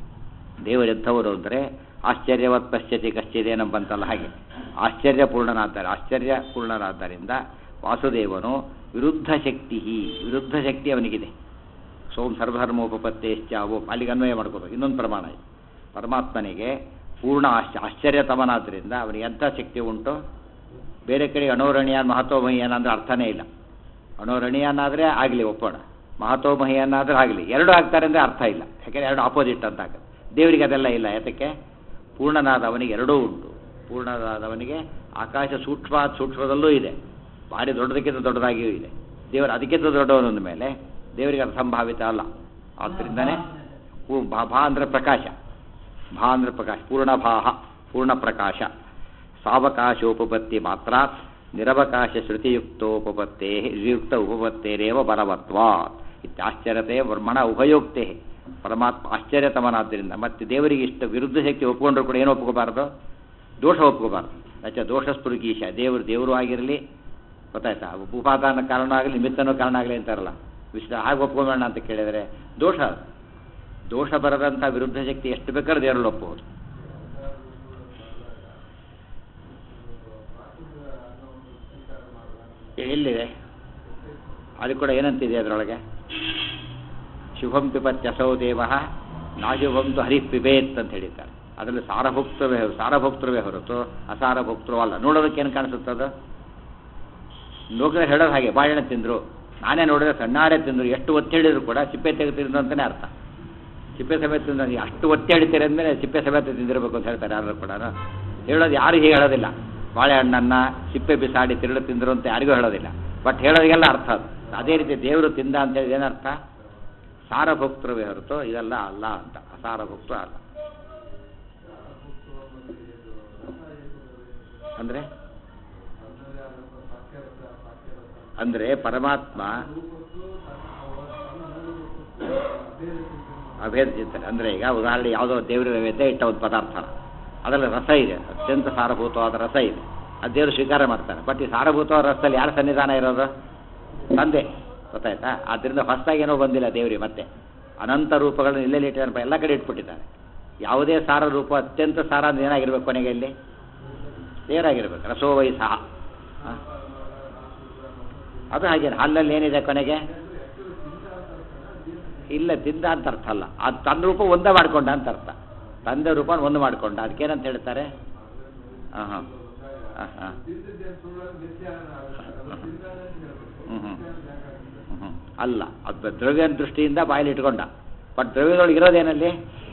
ದೇವರೆಂಥವರು ಅಂದರೆ ಆಶ್ಚರ್ಯವತ್ ಪಶ್ಯತಿ ಕಶ್ಚಿದೇನ ಬಂತಲ್ಲ ಹಾಗೆ ಆಶ್ಚರ್ಯಪೂರ್ಣನಾದ್ದಾರೆ ಆಶ್ಚರ್ಯಪೂರ್ಣನಾದ್ದರಿಂದ ವಾಸುದೇವನು ವಿರುದ್ಧ ಶಕ್ತಿ ವಿರುದ್ಧ ಶಕ್ತಿ ಅವನಿಗಿದೆ ಸೋಮ್ ಸರ್ವಧರ್ಮೋಪತ್ತೇಶ್ಚಾವೋ ಅಲ್ಲಿಗೆ ಅನ್ವಯ ಮಾಡ್ಕೋಬೇಕು ಇನ್ನೊಂದು ಪ್ರಮಾಣ ಇದೆ ಪರಮಾತ್ಮನಿಗೆ ಪೂರ್ಣ ಆಶ್ಚ ಆಶ್ಚರ್ಯತಮನಾದ್ದರಿಂದ ಅವನಿಗೆ ಎಂಥ ಶಕ್ತಿ ಉಂಟು ಬೇರೆ ಕಡೆ ಅಣೋರಣೀಯಾನ್ ಮಹತ್ವಮಹಿಯಾನ್ ಅಂದ್ರೆ ಅರ್ಥನೇ ಇಲ್ಲ ಅಣೋರಣೀಯಾನಾದರೆ ಆಗಲಿ ಒಪ್ಪೋಣ ಮಹತ್ವಮಹಿಯನ್ನಾದ್ರೆ ಆಗಲಿ ಎರಡು ಆಗ್ತಾರೆ ಅಂದರೆ ಅರ್ಥ ಇಲ್ಲ ಯಾಕೆಂದರೆ ಎರಡು ಆಪೋಸಿಟ್ ಅಂತ ಆಗುತ್ತೆ ದೇವರಿಗೆ ಅದೆಲ್ಲ ಇಲ್ಲ ಯಾತಕ್ಕೆ ಪೂರ್ಣನಾದವನಿಗೆ ಎರಡೂ ಉಂಟು ಪೂರ್ಣನಾದವನಿಗೆ ಆಕಾಶ ಸೂಕ್ಷ್ಮ ಸೂಕ್ಷ್ಮದಲ್ಲೂ ಇದೆ ಭಾರಿ ದೊಡ್ಡದಕ್ಕಿಂತ ದೊಡ್ಡದಾಗಿಯೂ ಇದೆ ದೇವರು ಅದಕ್ಕಿಂತ ದೊಡ್ಡವನೊಂದ ಮೇಲೆ ದೇವರಿಗೆ ಅದು ಸಂಭಾವಿತ ಅಲ್ಲ ಆದ್ದರಿಂದನೇ ಪೂ- ಭಾ ಭಾ ಅಂದರೆ ಪ್ರಕಾಶ ಭಾ ಅಂದರೆ ಪ್ರಕಾಶ ಪೂರ್ಣಭಾಹ ಪೂರ್ಣ ಪ್ರಕಾಶ ಸಾವಕಾಶೋಪಪತ್ತಿ ಮಾತ್ರ ನಿರವಕಾಶ ಶ್ರುತಿಯುಕ್ತೋಪಪತ್ತೇ ಯುಕ್ತ ಉಪಪತ್ತೇರೇವ ಬಲವತ್ವ ಇತ್ಯಾಶ್ಚರ್ಯತೆ ಬ್ರಹ್ಮಣ ಉಪಯೋಕ್ತೆ ಪರಮಾತ್ಮ ಆಶ್ಚರ್ಯತಮನಾದ್ದರಿಂದ ಮತ್ತೆ ದೇವರಿಗೆ ಇಷ್ಟ ವಿರುದ್ಧ ಶಕ್ತಿ ಒಪ್ಕೊಂಡ್ರು ಕೂಡ ಏನು ಒಪ್ಕೋಬಾರ್ದು ದೋಷ ಒಪ್ಕೋಬಾರ್ದು ಅಚ್ಚ ದೋಷಸ್ಪೃಗೀಶ ದೇವರು ದೇವರು ಆಗಿರಲಿ ಗೊತ್ತಾಯ್ತಾ ಉಪಾದಾನ ಕಾರಣ ಆಗಲಿ ನಿಮಿತ್ತನೂ ಕಾರಣ ಆಗಲಿ ಅಂತಾರಲ್ಲ ವಿಶ್ವ ಹಾಗೆ ಒಪ್ಕೊಂಬೇಡ ಅಂತ ಕೇಳಿದರೆ ದೋಷ ಅದು. ದೋಷ ಬರದಂಥ ವಿರುದ್ಧ ಶಕ್ತಿ ಎಷ್ಟು ಬೇಕಾದ್ರೂ ದೇವರಲ್ಲಿ ಒಪ್ಪಬಹುದು ಎಲ್ಲಿದೆ ಅದು ಕೂಡ ಏನಂತಿದೆ ಅದರೊಳಗೆ ಶುಭಂ ಪಿಪತ್ಯಸೌ ದೇವ ನಾಶುಭಂತು ಹರಿ ಪಿಬೇತ್ ಅಂತ ಹೇಳಿದ್ದಾರೆ ಅದರಲ್ಲಿ ಸಾರಭೋಕ್ತವೇ ಸಾರಭೋಕ್ತೃವೇ ಹೊರತು ಅಸಾರಭೋಕ್ತೃ ಅಲ್ಲ ನೋಡೋದಕ್ಕೆ ಏನು ಕಾಣಿಸುತ್ತದು ನೋಡಿದ್ರೆ ಹೇಳೋದು ಹಾಗೆ ಬಾಳೆಹಣ್ಣು ತಿಂದರು ನಾನೇ ನೋಡಿದ್ರೆ ಸಣ್ಣಾರೆ ತಿಂದರು ಎಷ್ಟು ಒತ್ತಿ ಹೇಳಿದ್ರು ಕೂಡ ಸಿಪ್ಪೆ ತೆಗೆದು ಅಂತಲೇ ಅರ್ಥ ಸಿಪ್ಪೆ ಸಮೇತ ತಿಂದ್ರೆ ಅಷ್ಟು ಒತ್ತಿ ಹಿಡಿತೀರಿ ಅಂದಮೇಲೆ ಸಿಪ್ಪೆ ಸಮೇತ ತಿಂದಿರಬೇಕು ಅಂತ ಹೇಳ್ತಾರೆ ಯಾರು ಕೂಡ ಹೇಳೋದು ಯಾರು ಹೀಗೆ ಹೇಳೋದಿಲ್ಲ ಬಾಳೆಹಣ್ಣನ್ನು ಸಿಪ್ಪೆ ಬಿಸಾಡಿ ತಿರುಳು ತಿಂದರು ಅಂತ ಯಾರಿಗೂ ಹೇಳೋದಿಲ್ಲ ಬಟ್ ಹೇಳೋದಿಗೆಲ್ಲ ಅರ್ಥ ಅದು ಅದೇ ರೀತಿ ದೇವರು ತಿಂದ ಅಂತ ಹೇಳಿದ ಏನರ್ಥ ಸಾರಭೋಕ್ತೃವೇ ಹೊರತು ಇದೆಲ್ಲ ಅಲ್ಲ ಅಂತ ಅಸಾರಭೋಕ್ತೃ ಅಲ್ಲ ಅಂದರೆ ಅಂದರೆ ಪರಮಾತ್ಮ ಅಭೇದ ಚಿಂತನೆ ಅಂದರೆ ಈಗ ಉದಾಹರಣೆ ಯಾವುದೋ ದೇವರ ನೈವೇದ್ಯ ಇಟ್ಟ ಒಂದು ಪದಾರ್ಥ ಅದರಲ್ಲಿ ರಸ ಇದೆ ಅತ್ಯಂತ ಸಾರಭೂತವಾದ ರಸ ಇದೆ ಅದು ದೇವರು ಸ್ವೀಕಾರ ಮಾಡ್ತಾನೆ ಬಟ್ ಈ ಸಾರಭೂತವಾದ ರಸದಲ್ಲಿ ಯಾರ ಸನ್ನಿಧಾನ ಇರೋದು ತಂದೆ ಗೊತ್ತಾಯ್ತಾ ಆದ್ದರಿಂದ ಹೊಸದಾಗಿ ಏನೋ ಬಂದಿಲ್ಲ ದೇವರಿಗೆ ಮತ್ತೆ ಅನಂತ ರೂಪಗಳನ್ನು ಎಲ್ಲೆಲ್ಲಿ ಇಟ್ಟಿದ್ದಾರೆ ಎಲ್ಲ ಕಡೆ ಇಟ್ಬಿಟ್ಟಿದ್ದಾರೆ ಯಾವುದೇ ಸಾರ ರೂಪ ಅತ್ಯಂತ ಸಾರ ಅಂದ್ರೆ ಏನಾಗಿರ್ಬೇಕು ಕೊನೆಗೆ ಇಲ್ಲಿ ದೇವರಾಗಿರ್ಬೇಕು ರಸೋವೈ ಸಹ ಹ? ಅದು ಹಾಗೆ ಹಾಲಲ್ಲಿ ಏನಿದೆ ಕೊನೆಗೆ ಇಲ್ಲ ತಿಂದ ಅಂತ ಅರ್ಥ ಅಲ್ಲ ಅದು ತನ್ನ ರೂಪ ಒಂದೇ ಮಾಡ್ಕೊಂಡ ಅಂತ ಅರ್ಥ ತಂದೆ ರೂಪ ಒಂದು ಮಾಡ್ಕೊಂಡ ಅದಕ್ಕೇನಂತ ಹೇಳ್ತಾರೆ ಹಾಂ ಹಾಂ ಹಾಂ ಹಾಂ ಹ್ಞೂ ಹ್ಞೂ ಹ್ಞೂ ಅಲ್ಲ ಅದು ದ್ರವ್ಯ ದೃಷ್ಟಿಯಿಂದ ಬಾಯಲ್ಲಿ ಇಟ್ಕೊಂಡ ಬಟ್ ದ್ರವ್ಯದೊಳಗೆ ಇರೋದೇನಲ್ಲಿ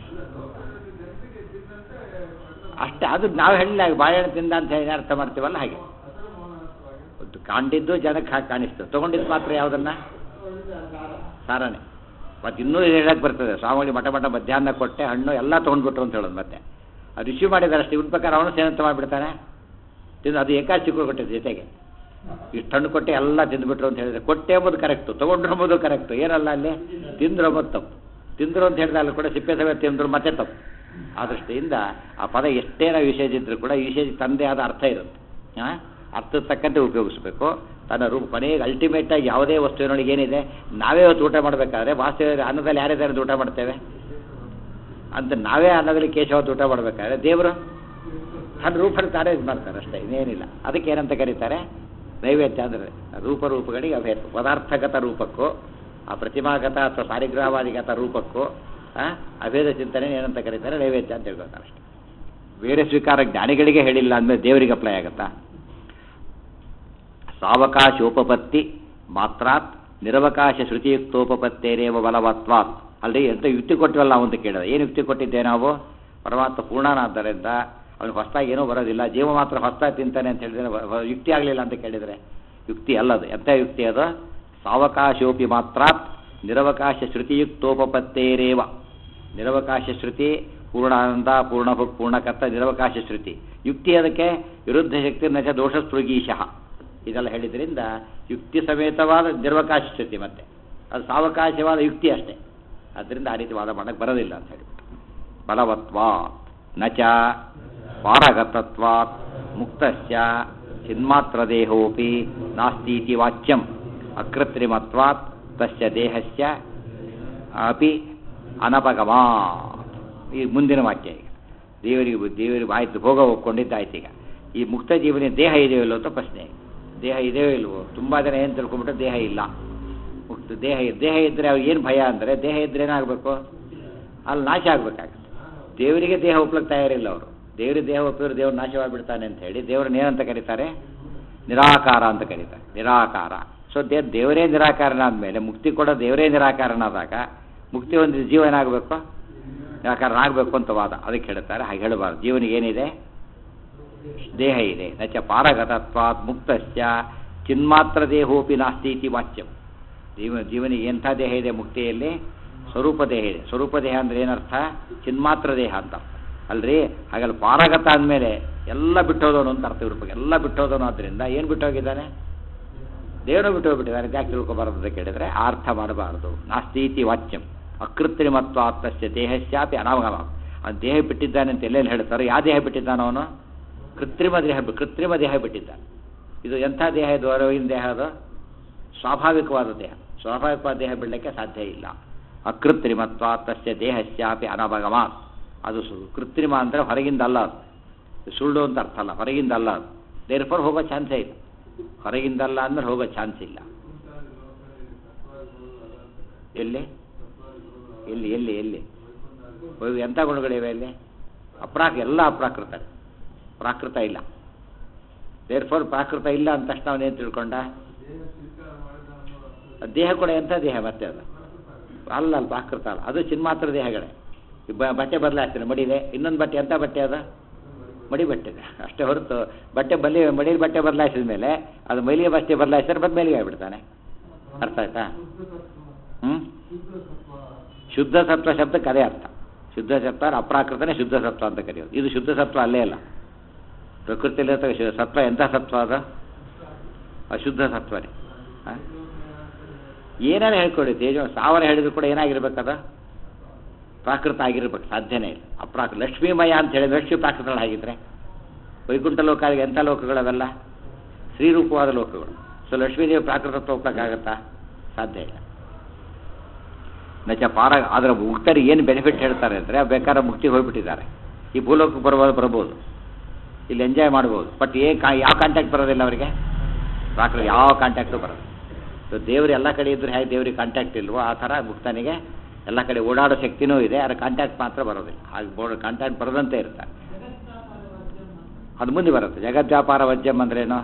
ಅಷ್ಟೇ ಅದು ನಾವು ಹೇಳಿಲ್ಲ ಬಾಳೆಹಣ್ಣು ತಿಂದ ಅಂತ ಹೇಳಿ ಅರ್ಥ ಮಾಡ್ತೀವಲ್ಲ ಹಾಗೆ ಅದು ಕಂಡಿದ್ದು ಜನಕ್ಕೆ ಹಾಗೆ ಕಾಣಿಸ್ತು ತೊಗೊಂಡಿದ್ದು ಮಾತ್ರ ಯಾವುದನ್ನ ಸಾರನೆ ಮತ್ತು ಇನ್ನೂ ಹೇಳಕ್ಕೆ ಬರ್ತದೆ ಸ್ವಾಮಿಗಳು ಮಠ ಮಠ ಮಧ್ಯಾಹ್ನ ಕೊಟ್ಟೆ ಹಣ್ಣು ಎಲ್ಲ ತೊಗೊಂಡ್ಬಿಟ್ರು ಅಂತ ಹೇಳೋದು ಮತ್ತೆ ಅದು ರಿಸೀವ್ ಮಾಡಿದ್ದಾರೆ ಅಷ್ಟು ಇವನ ಪ್ರಕಾರ ಅವನು ಸೇನಂತ ಮಾಡಿಬಿಡ್ತಾನೆ ತಿಂದು ಅದು ಏಕಾಚಿ ಕೊಟ್ಟಿದ್ದು ಜೊತೆಗೆ ಇಷ್ಟು ಹಣ್ಣು ಕೊಟ್ಟೆ ಎಲ್ಲ ತಿಂದುಬಿಟ್ರು ಅಂತ ಹೇಳಿದ್ರೆ ಕೊಟ್ಟೆ ಎಂಬುದು ಕರೆಕ್ಟು ತೊಗೊಂಡ್ರು ಎಂಬುದು ಕರೆಕ್ಟು ಏನಲ್ಲ ಅಲ್ಲಿ ತಿಂದ್ರು ಎಂಬುದು ತಪ್ಪು ತಿಂದರು ಅಂತ ಹೇಳಿದ್ರೆ ಅಲ್ಲಿ ಕೂಡ ಸಿಪ್ಪೆ ಸಮೇತ ತಿಂದ್ರು ಮತ್ತೆ ತಪ್ಪು ಆ ದೃಷ್ಟಿಯಿಂದ ಆ ಪದ ಎಷ್ಟೇ ನಾವು ವಿಶೇಷ ಇದ್ರೂ ಕೂಡ ವಿಶೇಷ ತಂದೆ ಆದ ಅರ್ಥ ಇರುತ್ತೆ ಹಾಂ ಅರ್ಥದ ತಕ್ಕಂತೆ ಉಪಯೋಗಿಸ್ಬೇಕು ತನ್ನ ರೂಪ ಕೊನೆಗೆ ಅಲ್ಟಿಮೇಟ್ ಆಗಿ ಯಾವುದೇ ವಸ್ತುವಿನೊಳಗೆ ಏನಿದೆ ನಾವೇ ಹೊತ್ತು ಊಟ ಮಾಡಬೇಕಾದ್ರೆ ವಾಸ್ತವ ಅನ್ನದಲ್ಲಿ ಯಾರಿದ್ದಾರೆ ಊಟ ಮಾಡ್ತೇವೆ ಅಂತ ನಾವೇ ಅನ್ನದಲ್ಲಿ ಕೇಶವತ್ತು ಊಟ ಮಾಡಬೇಕಾದ್ರೆ ದೇವರು ತನ್ನ ರೂಪನ ತಾನೇ ಇದು ಮಾಡ್ತಾರೆ ಅಷ್ಟೇ ಇನ್ನೇನಿಲ್ಲ ಅದಕ್ಕೆ ಏನಂತ ಕರೀತಾರೆ ನೈವೇದ್ಯ ಅಂದರೆ ರೂಪರೂಪಗಳಿಗೆ ಅಭೇದ ಪದಾರ್ಥಗತ ರೂಪಕ್ಕೂ ಆ ಪ್ರತಿಮಾಗತ ಅಥವಾ ಸಾರಿಗ್ರಾಮಾದಿಗತ ರೂಪಕ್ಕೂ ಆ, ಅಭೇದ ಚಿಂತನೆ ಏನಂತ ಕರೀತಾರೆ ನೈವೇದ್ಯ ಅಂತ ಹೇಳ್ಕೊತಾರೆ ಅಷ್ಟೇ ಬೇರೆ ಸ್ವೀಕಾರ ಜ್ಞಾನಿಗಳಿಗೆ ಹೇಳಿಲ್ಲ ಅಂದಮೇಲೆ ದೇವರಿಗೆ ಅಪ್ಲೈ ಆಗುತ್ತಾ ಸಾವಕಾಶೋಪಪತ್ತಿ ಮಾತ್ರಾತ್ ನಿರವಕಾಶ ಶ್ರುತಿಯುಕ್ತೋಪಪತ್ತೇರೇವ ಬಲವತ್ವಾತ್ ಅಲ್ಲಿ ಎಂತ ಯುಕ್ತಿ ಕೊಟ್ಟಿವಲ್ಲ ನಾವು ಅಂತ ಕೇಳಿದ ಏನು ಯುಕ್ತಿ ಕೊಟ್ಟಿದ್ದೆ ನಾವು ಪರಮಾತ್ಮ ಪೂರ್ಣನಾದ್ದರಿಂದ ಅವನಿಗೆ ಹೊಸದಾಗಿ ಏನೂ ಬರೋದಿಲ್ಲ ಜೀವ ಮಾತ್ರ ಹೊಸದಾಗಿ ತಿಂತಾನೆ ಅಂತ ಹೇಳಿದ್ರೆ ವ- ವ- ಯುಕ್ತಿ ಆಗಲಿಲ್ಲ ಅಂತ ಕೇಳಿದರೆ ಯುಕ್ತಿ ಅಲ್ಲದು ಎಂಥ ಯುಕ್ತಿ ಅದು ಸಾವಕಾಶೋಪಿ ಮಾತ್ರಾತ್ ನಿರವಕಾಶ ಶ್ರುತಿಯುಕ್ತೋಪಪತ್ತೇರೇವ ನಿರವಕಾಶ ಶ್ರುತಿ ಪೂರ್ಣಾನಂದ ಪೂರ್ಣಭುಕ್ ಪೂರ್ಣಕರ್ತ ನಿರವಕಾಶ ಶ್ರುತಿ ಯುಕ್ತಿ ಅದಕ್ಕೆ ವಿರುದ್ಧ ಶಕ್ತಿ ನಚ ದೋಷ ಸ್ಪೃಗೀಶಃ ಇದೆಲ್ಲ ಹೇಳಿದ್ರಿಂದ ಯುಕ್ತಿ ಸಮೇತವಾದ ನಿರವಕಾಶ ಶ್ರುತಿ ಮತ್ತೆ ಅದು ಸಾವಕಾಶವಾದ ಯುಕ್ತಿ ಅಷ್ಟೇ ಅದರಿಂದ ಆ ರೀತಿ ವಾದ ಮಾಡಕ್ಕೆ ಬರೋದಿಲ್ಲ ಅಂತ ಹೇಳಿ ಬಲವತ್ವಾ ನಚ ಪಾರಗತತ್ವಾತ್ ಮುಕ್ತಸ್ಯ ಚಿನ್ಮಾತ್ರ ದೇಹೋಪಿ ನಾಸ್ತೀತಿ ವಾಚ್ಯಂ ಅಕೃತ್ರಿಮತ್ವಾತ್ ತಸ್ಯ ದೇಹಸ್ಯ ಅಪಿ ಅನಪಗಮಾ ಈ ಮುಂದಿನ ವಾಕ್ಯ ಈಗ ದೇವರಿಗೆ ದೇವರಿಗೆ ಆಯ್ತು ಭೋಗ ಒಪ್ಕೊಂಡಿದ್ದಾಯ್ತು ಈಗ ಈ ಮುಕ್ತ ಜೀವನ ದೇಹ ಇದೆಯೋ ಇಲ್ಲೋ ಅಂತ ಪ್ರಶ್ನೆ ದೇಹ ಇದೆಯೋ ಇಲ್ವೋ ತುಂಬ ಜನ ಏನು ತಿಳ್ಕೊಂಬಿಟ್ಟು ದೇಹ ಇಲ್ಲ ಮುಕ್ತ ದೇಹ ದೇಹ ಇದ್ದರೆ ಅವ್ರಿಗೆ ಏನು ಭಯ ಅಂದರೆ ದೇಹ ಇದ್ರೆ ಏನಾಗಬೇಕು ಅಲ್ಲಿ ನಾಶ ಆಗಬೇಕಾಗುತ್ತೆ ದೇವರಿಗೆ ದೇಹ ಒಪ್ಲಕ್ಕೆ ತಯಾರಿಲ್ಲ ಅವರು ದೇವರಿಗೆ ದೇಹ ಒಪ್ಪಿದ್ರೆ ದೇವ್ರು ನಾಶವಾಗಿಬಿಡ್ತಾನೆ ಅಂತ ಹೇಳಿ ದೇವ್ರನ್ನ ಏನಂತ ಕರೀತಾರೆ ನಿರಾಕಾರ ಅಂತ ಕರೀತಾರೆ ನಿರಾಕಾರ ಸೊ ದೇ ದೇವರೇ ನಿರಾಕಾರನಾದ ಮೇಲೆ ಮುಕ್ತಿ ಕೊಡೋ ದೇವರೇ ನಿರಾಕಾರನಾದಾಗ ಮುಕ್ತಿ ಒಂದು ಜೀವ ಏನಾಗಬೇಕು ನಿರಾಕಾರನ ಆಗಬೇಕು ಅಂತ ವಾದ ಅದಕ್ಕೆ ಹೇಳ್ತಾರೆ ಹಾಗೆ ಹೇಳಬಾರ್ದು ಜೀವನಿಗೆ ಏನಿದೆ ದೇಹ ಇದೆ ನಚ ಪಾರಗತತ್ವಾತ್ ಮುಕ್ತಸ್ಯ ಚಿನ್ಮಾತ್ರ ದೇಹೋಪಿ ನಾಸ್ತಿ ಇತಿ ವಾಚ್ಯಂ ಜೀವ ಜೀವನಿಗೆ ಎಂಥ ದೇಹ ಇದೆ ಮುಕ್ತಿಯಲ್ಲಿ ಸ್ವರೂಪ ದೇಹ ಇದೆ ಸ್ವರೂಪ ದೇಹ ಅಂದ್ರೆ ಏನರ್ಥ ಚಿನ್ಮಾತ್ರ ದೇಹ ಅಂತ ಅಲ್ರಿ ಹಾಗಲ್ಲ ಪಾರಗತ ಅಂದಮೇಲೆ ಎಲ್ಲ ಬಿಟ್ಟೋದವನು ಅಂತ ಅರ್ಥ ಇವ್ರ ಬಗ್ಗೆ ಎಲ್ಲ ಬಿಟ್ಟೋದವನು ಆದ್ದರಿಂದ ಏನು ಬಿಟ್ಟೋಗಿದ್ದಾನೆ ದೇವರು ಬಿಟ್ಟು ಹೋಗ್ಬಿಟ್ಟಿದ್ದಾರೆ ಯಾಕೆ ತಿಳ್ಕೊಬಾರದು ಅಂತ ಕೇಳಿದ್ರೆ ಆ ಅರ್ಥ ಮಾಡಬಾರದು ನಾಸ್ತೀತಿ ವಾಚ್ಯಂ ಅಕೃತ್ರಿಮತ್ವ ಆತ್ಮಸ್ಯ ದೇಹಸ್ಯಾಪಿ ಅನಾಮಗಮ ಅವನು ದೇಹ ಬಿಟ್ಟಿದ್ದಾನೆ ಅಂತ ಎಲ್ಲೆಲ್ಲಿ ಹೇಳ್ತಾರೆ ಯಾವ ದೇಹ ಬಿಟ್ಟಿದ್ದಾನ ಅವನು ಕೃತ್ರಿಮ ದೇಹ ಬಿ- ಕೃತ್ರಿಮ ದೇಹ ಬಿಟ್ಟಿದ್ದಾನೆ ಇದು ಎಂಥ ದೇಹ ಇದು ಹೊರಗಿನ ದೇಹ ಅದು ಸ್ವಾಭಾವಿಕವಾದ ದೇಹ ಸ್ವಾಭಾವಿಕವಾದ ದೇಹ ಬಿಡಲಿಕ್ಕೆ ಸಾಧ್ಯ ಇಲ್ಲ ಅಕೃತ್ರಿಮತ್ವ ತಸ್ಯ ದೇಹಸ್ಯಾಪಿ ಅನಭಗಮ ಅದು ಸು- ಕೃತ್ರಿಮ ಅಂದರೆ ಹೊರಗಿಂದ ಅಲ್ಲ ಅದು ಸುಳ್ಳು ಅಂತ ಅರ್ಥ ಅಲ್ಲ ಹೊರಗಿಂದ ಅಲ್ಲ ಅದು ದೇರ್ಫೋರ್ ಹೋಗೋ ಚಾನ್ಸೇ ಇಲ್ಲ ಹೊರಗಿಂದಲ್ಲ ಅಂದ್ರೆ ಹೋಗೋ ಚಾನ್ಸ್ ಇಲ್ಲ ಎಲ್ಲಿ ಎಲ್ಲಿ ಎಲ್ಲಿ ಎಲ್ಲಿ ಇವು ಎಂಥ ಗುಣಗಳಿವೆ ಇಲ್ಲಿ ಅಪ್ರಾಕ್ ಎಲ್ಲ ಅಪ್ರಾಕೃತ ಪ್ರಾಕೃತ ಇಲ್ಲ ದೇರ್ಫೋರ್ ಪ್ರಾಕೃತ ಇಲ್ಲ ಅಂತ ತಕ್ಷಣ ಅವನೇನು ತಿಳ್ಕೊಂಡ ಅದ್ ದೇಹ ಕೂಡ ಎಂಥ ದೇಹ ಮತ್ತೆ ಅದು ಅಲ್ಲ ಅಲ್ಲ ಪ್ರಾಕೃತ ಅಲ್ಲ ಅದು ಚಿನ್ಮಾತ್ರ ದೇಹಗಳೇ ಈ ಬ- ಬಟ್ಟೆ ಬದಲಾಯಿಸ್ತಾನೆ ಮಡಿದೆ ಇನ್ನೊಂದು ಬಟ್ಟೆ ಎಂಥ ಬಟ್ಟೆ ಅದು ಮಡಿ ಬಟ್ಟೆ ಇದೆ ಅಷ್ಟೇ ಹೊರತು ಬಟ್ಟೆ ಬಲಿ ಮಡಿಲಿ ಬಟ್ಟೆ ಬದಲಾಯಿಸಿದ ಮೇಲೆ ಅದು ಮೈಲಿಗೆ ಬಟ್ಟೆ ಬದಲಾಯಿಸಿದ್ರೆ ಮತ್ತೆ ಮೇಲಿಗೆ ಆಗಿಬಿಡ್ತಾನೆ ಅರ್ಥ ಆಯ್ತಾ ಹ್ಞೂ ಶುದ್ಧ ಸತ್ವ ಶಬ್ದಕ್ಕೆ ಅದೇ ಅರ್ಥ ಶುದ್ಧ ಸತ್ವ ಅಪ್ರಾಕೃತನೇ ಶುದ್ಧ ಸತ್ವ ಅಂತ ಕರೆಯೋದು ಇದು ಶುದ್ಧ ಸತ್ವ ಅಲ್ಲೇ ಅಲ್ಲ ಪ್ರಕೃತಿಯಲ್ಲಿ ಶು- ಸತ್ವ ಎಂಥ ಸತ್ವ ಅದು ಅಶುದ್ಧ ಸತ್ವನೇ ಹಾಂ ಏನಾರು ಹೇಳ್ಕೊಳ್ಳಿ ತೇಜ ಸಾವಿರ ಹೇಳಿದ್ರು ಕೂಡ ಏನಾಗಿರ್ಬೇಕದ ಪ್ರಾಕೃತ ಆಗಿರ್ಬೇಕು ಸಾಧ್ಯನೇ ಇಲ್ಲ ಅಪ್ರಾಕೃತ ಲಕ್ಷ್ಮೀಮಯ ಅಂತ ಹೇಳಿದ್ರೆ ಲಕ್ಷ್ಮೀ ಪ್ರಾಕೃತಗಳು ಆಗಿದ್ರೆ ವೈಕುಂಠ ಲೋಕ ಎಂಥ ಲೋಕಗಳವೆಲ್ಲ ಶ್ರೀರೂಪವಾದ ಲೋಕಗಳು ಸೊ ಲಕ್ಷ್ಮೀದೇವಿ ಪ್ರಾಕೃತತ್ವ ಹೋಗ್ಬೇಕಾಗತ್ತಾ ಸಾಧ್ಯ ಇಲ್ಲ ನಚ ಪಾರ ಅದರ ಮುಕ್ತರಿಗೆ ಏನು ಬೆನಿಫಿಟ್ ಹೇಳ್ತಾರೆ ಅಂದರೆ ಬೇಕಾದ್ರೆ ಮುಕ್ತಿಗೆ ಹೋಗ್ಬಿಟ್ಟಿದ್ದಾರೆ ಈ ಭೂಲೋಕಕ್ಕೆ ಬರ್ಬೋದು ಬರ್ಬೋದು ಇಲ್ಲಿ ಎಂಜಾಯ್ ಮಾಡ್ಬೋದು ಬಟ್ ಏ ಕಾ ಯಾವ ಕಾಂಟ್ಯಾಕ್ಟ್ ಬರೋದಿಲ್ಲ ಅವರಿಗೆ ಪ್ರಾಕೃತ ಯಾವ ಕಾಂಟ್ಯಾಕ್ಟು ಬರೋದು ಸೊ ದೇವರು ಎಲ್ಲ ಕಡೆ ಇದ್ರೆ ಹೇಗೆ ದೇವ್ರಿಗೆ ಕಾಂಟ್ಯಾಕ್ಟ್ ಇಲ್ವೋ ಆ ಥರ ಮುಕ್ತನಿಗೆ ಎಲ್ಲ ಕಡೆ ಓಡಾಡೋ ಶಕ್ತಿನೂ ಇದೆ ಅದರ ಕಾಂಟ್ಯಾಕ್ಟ್ ಮಾತ್ರ ಬರೋದಿಲ್ಲ ಹಾಗೆ ಬೋರ್ಡ್ ಕಾಂಟ್ಯಾಕ್ಟ್ ಬರದಂತೆ ಇರ್ತಾರೆ ಅದು ಮುಂದೆ ಬರುತ್ತೆ ಜಗದ್ವ್ಯಾಪಾರ ವಜ್ಯಂ ಅಂದ್ರೇನು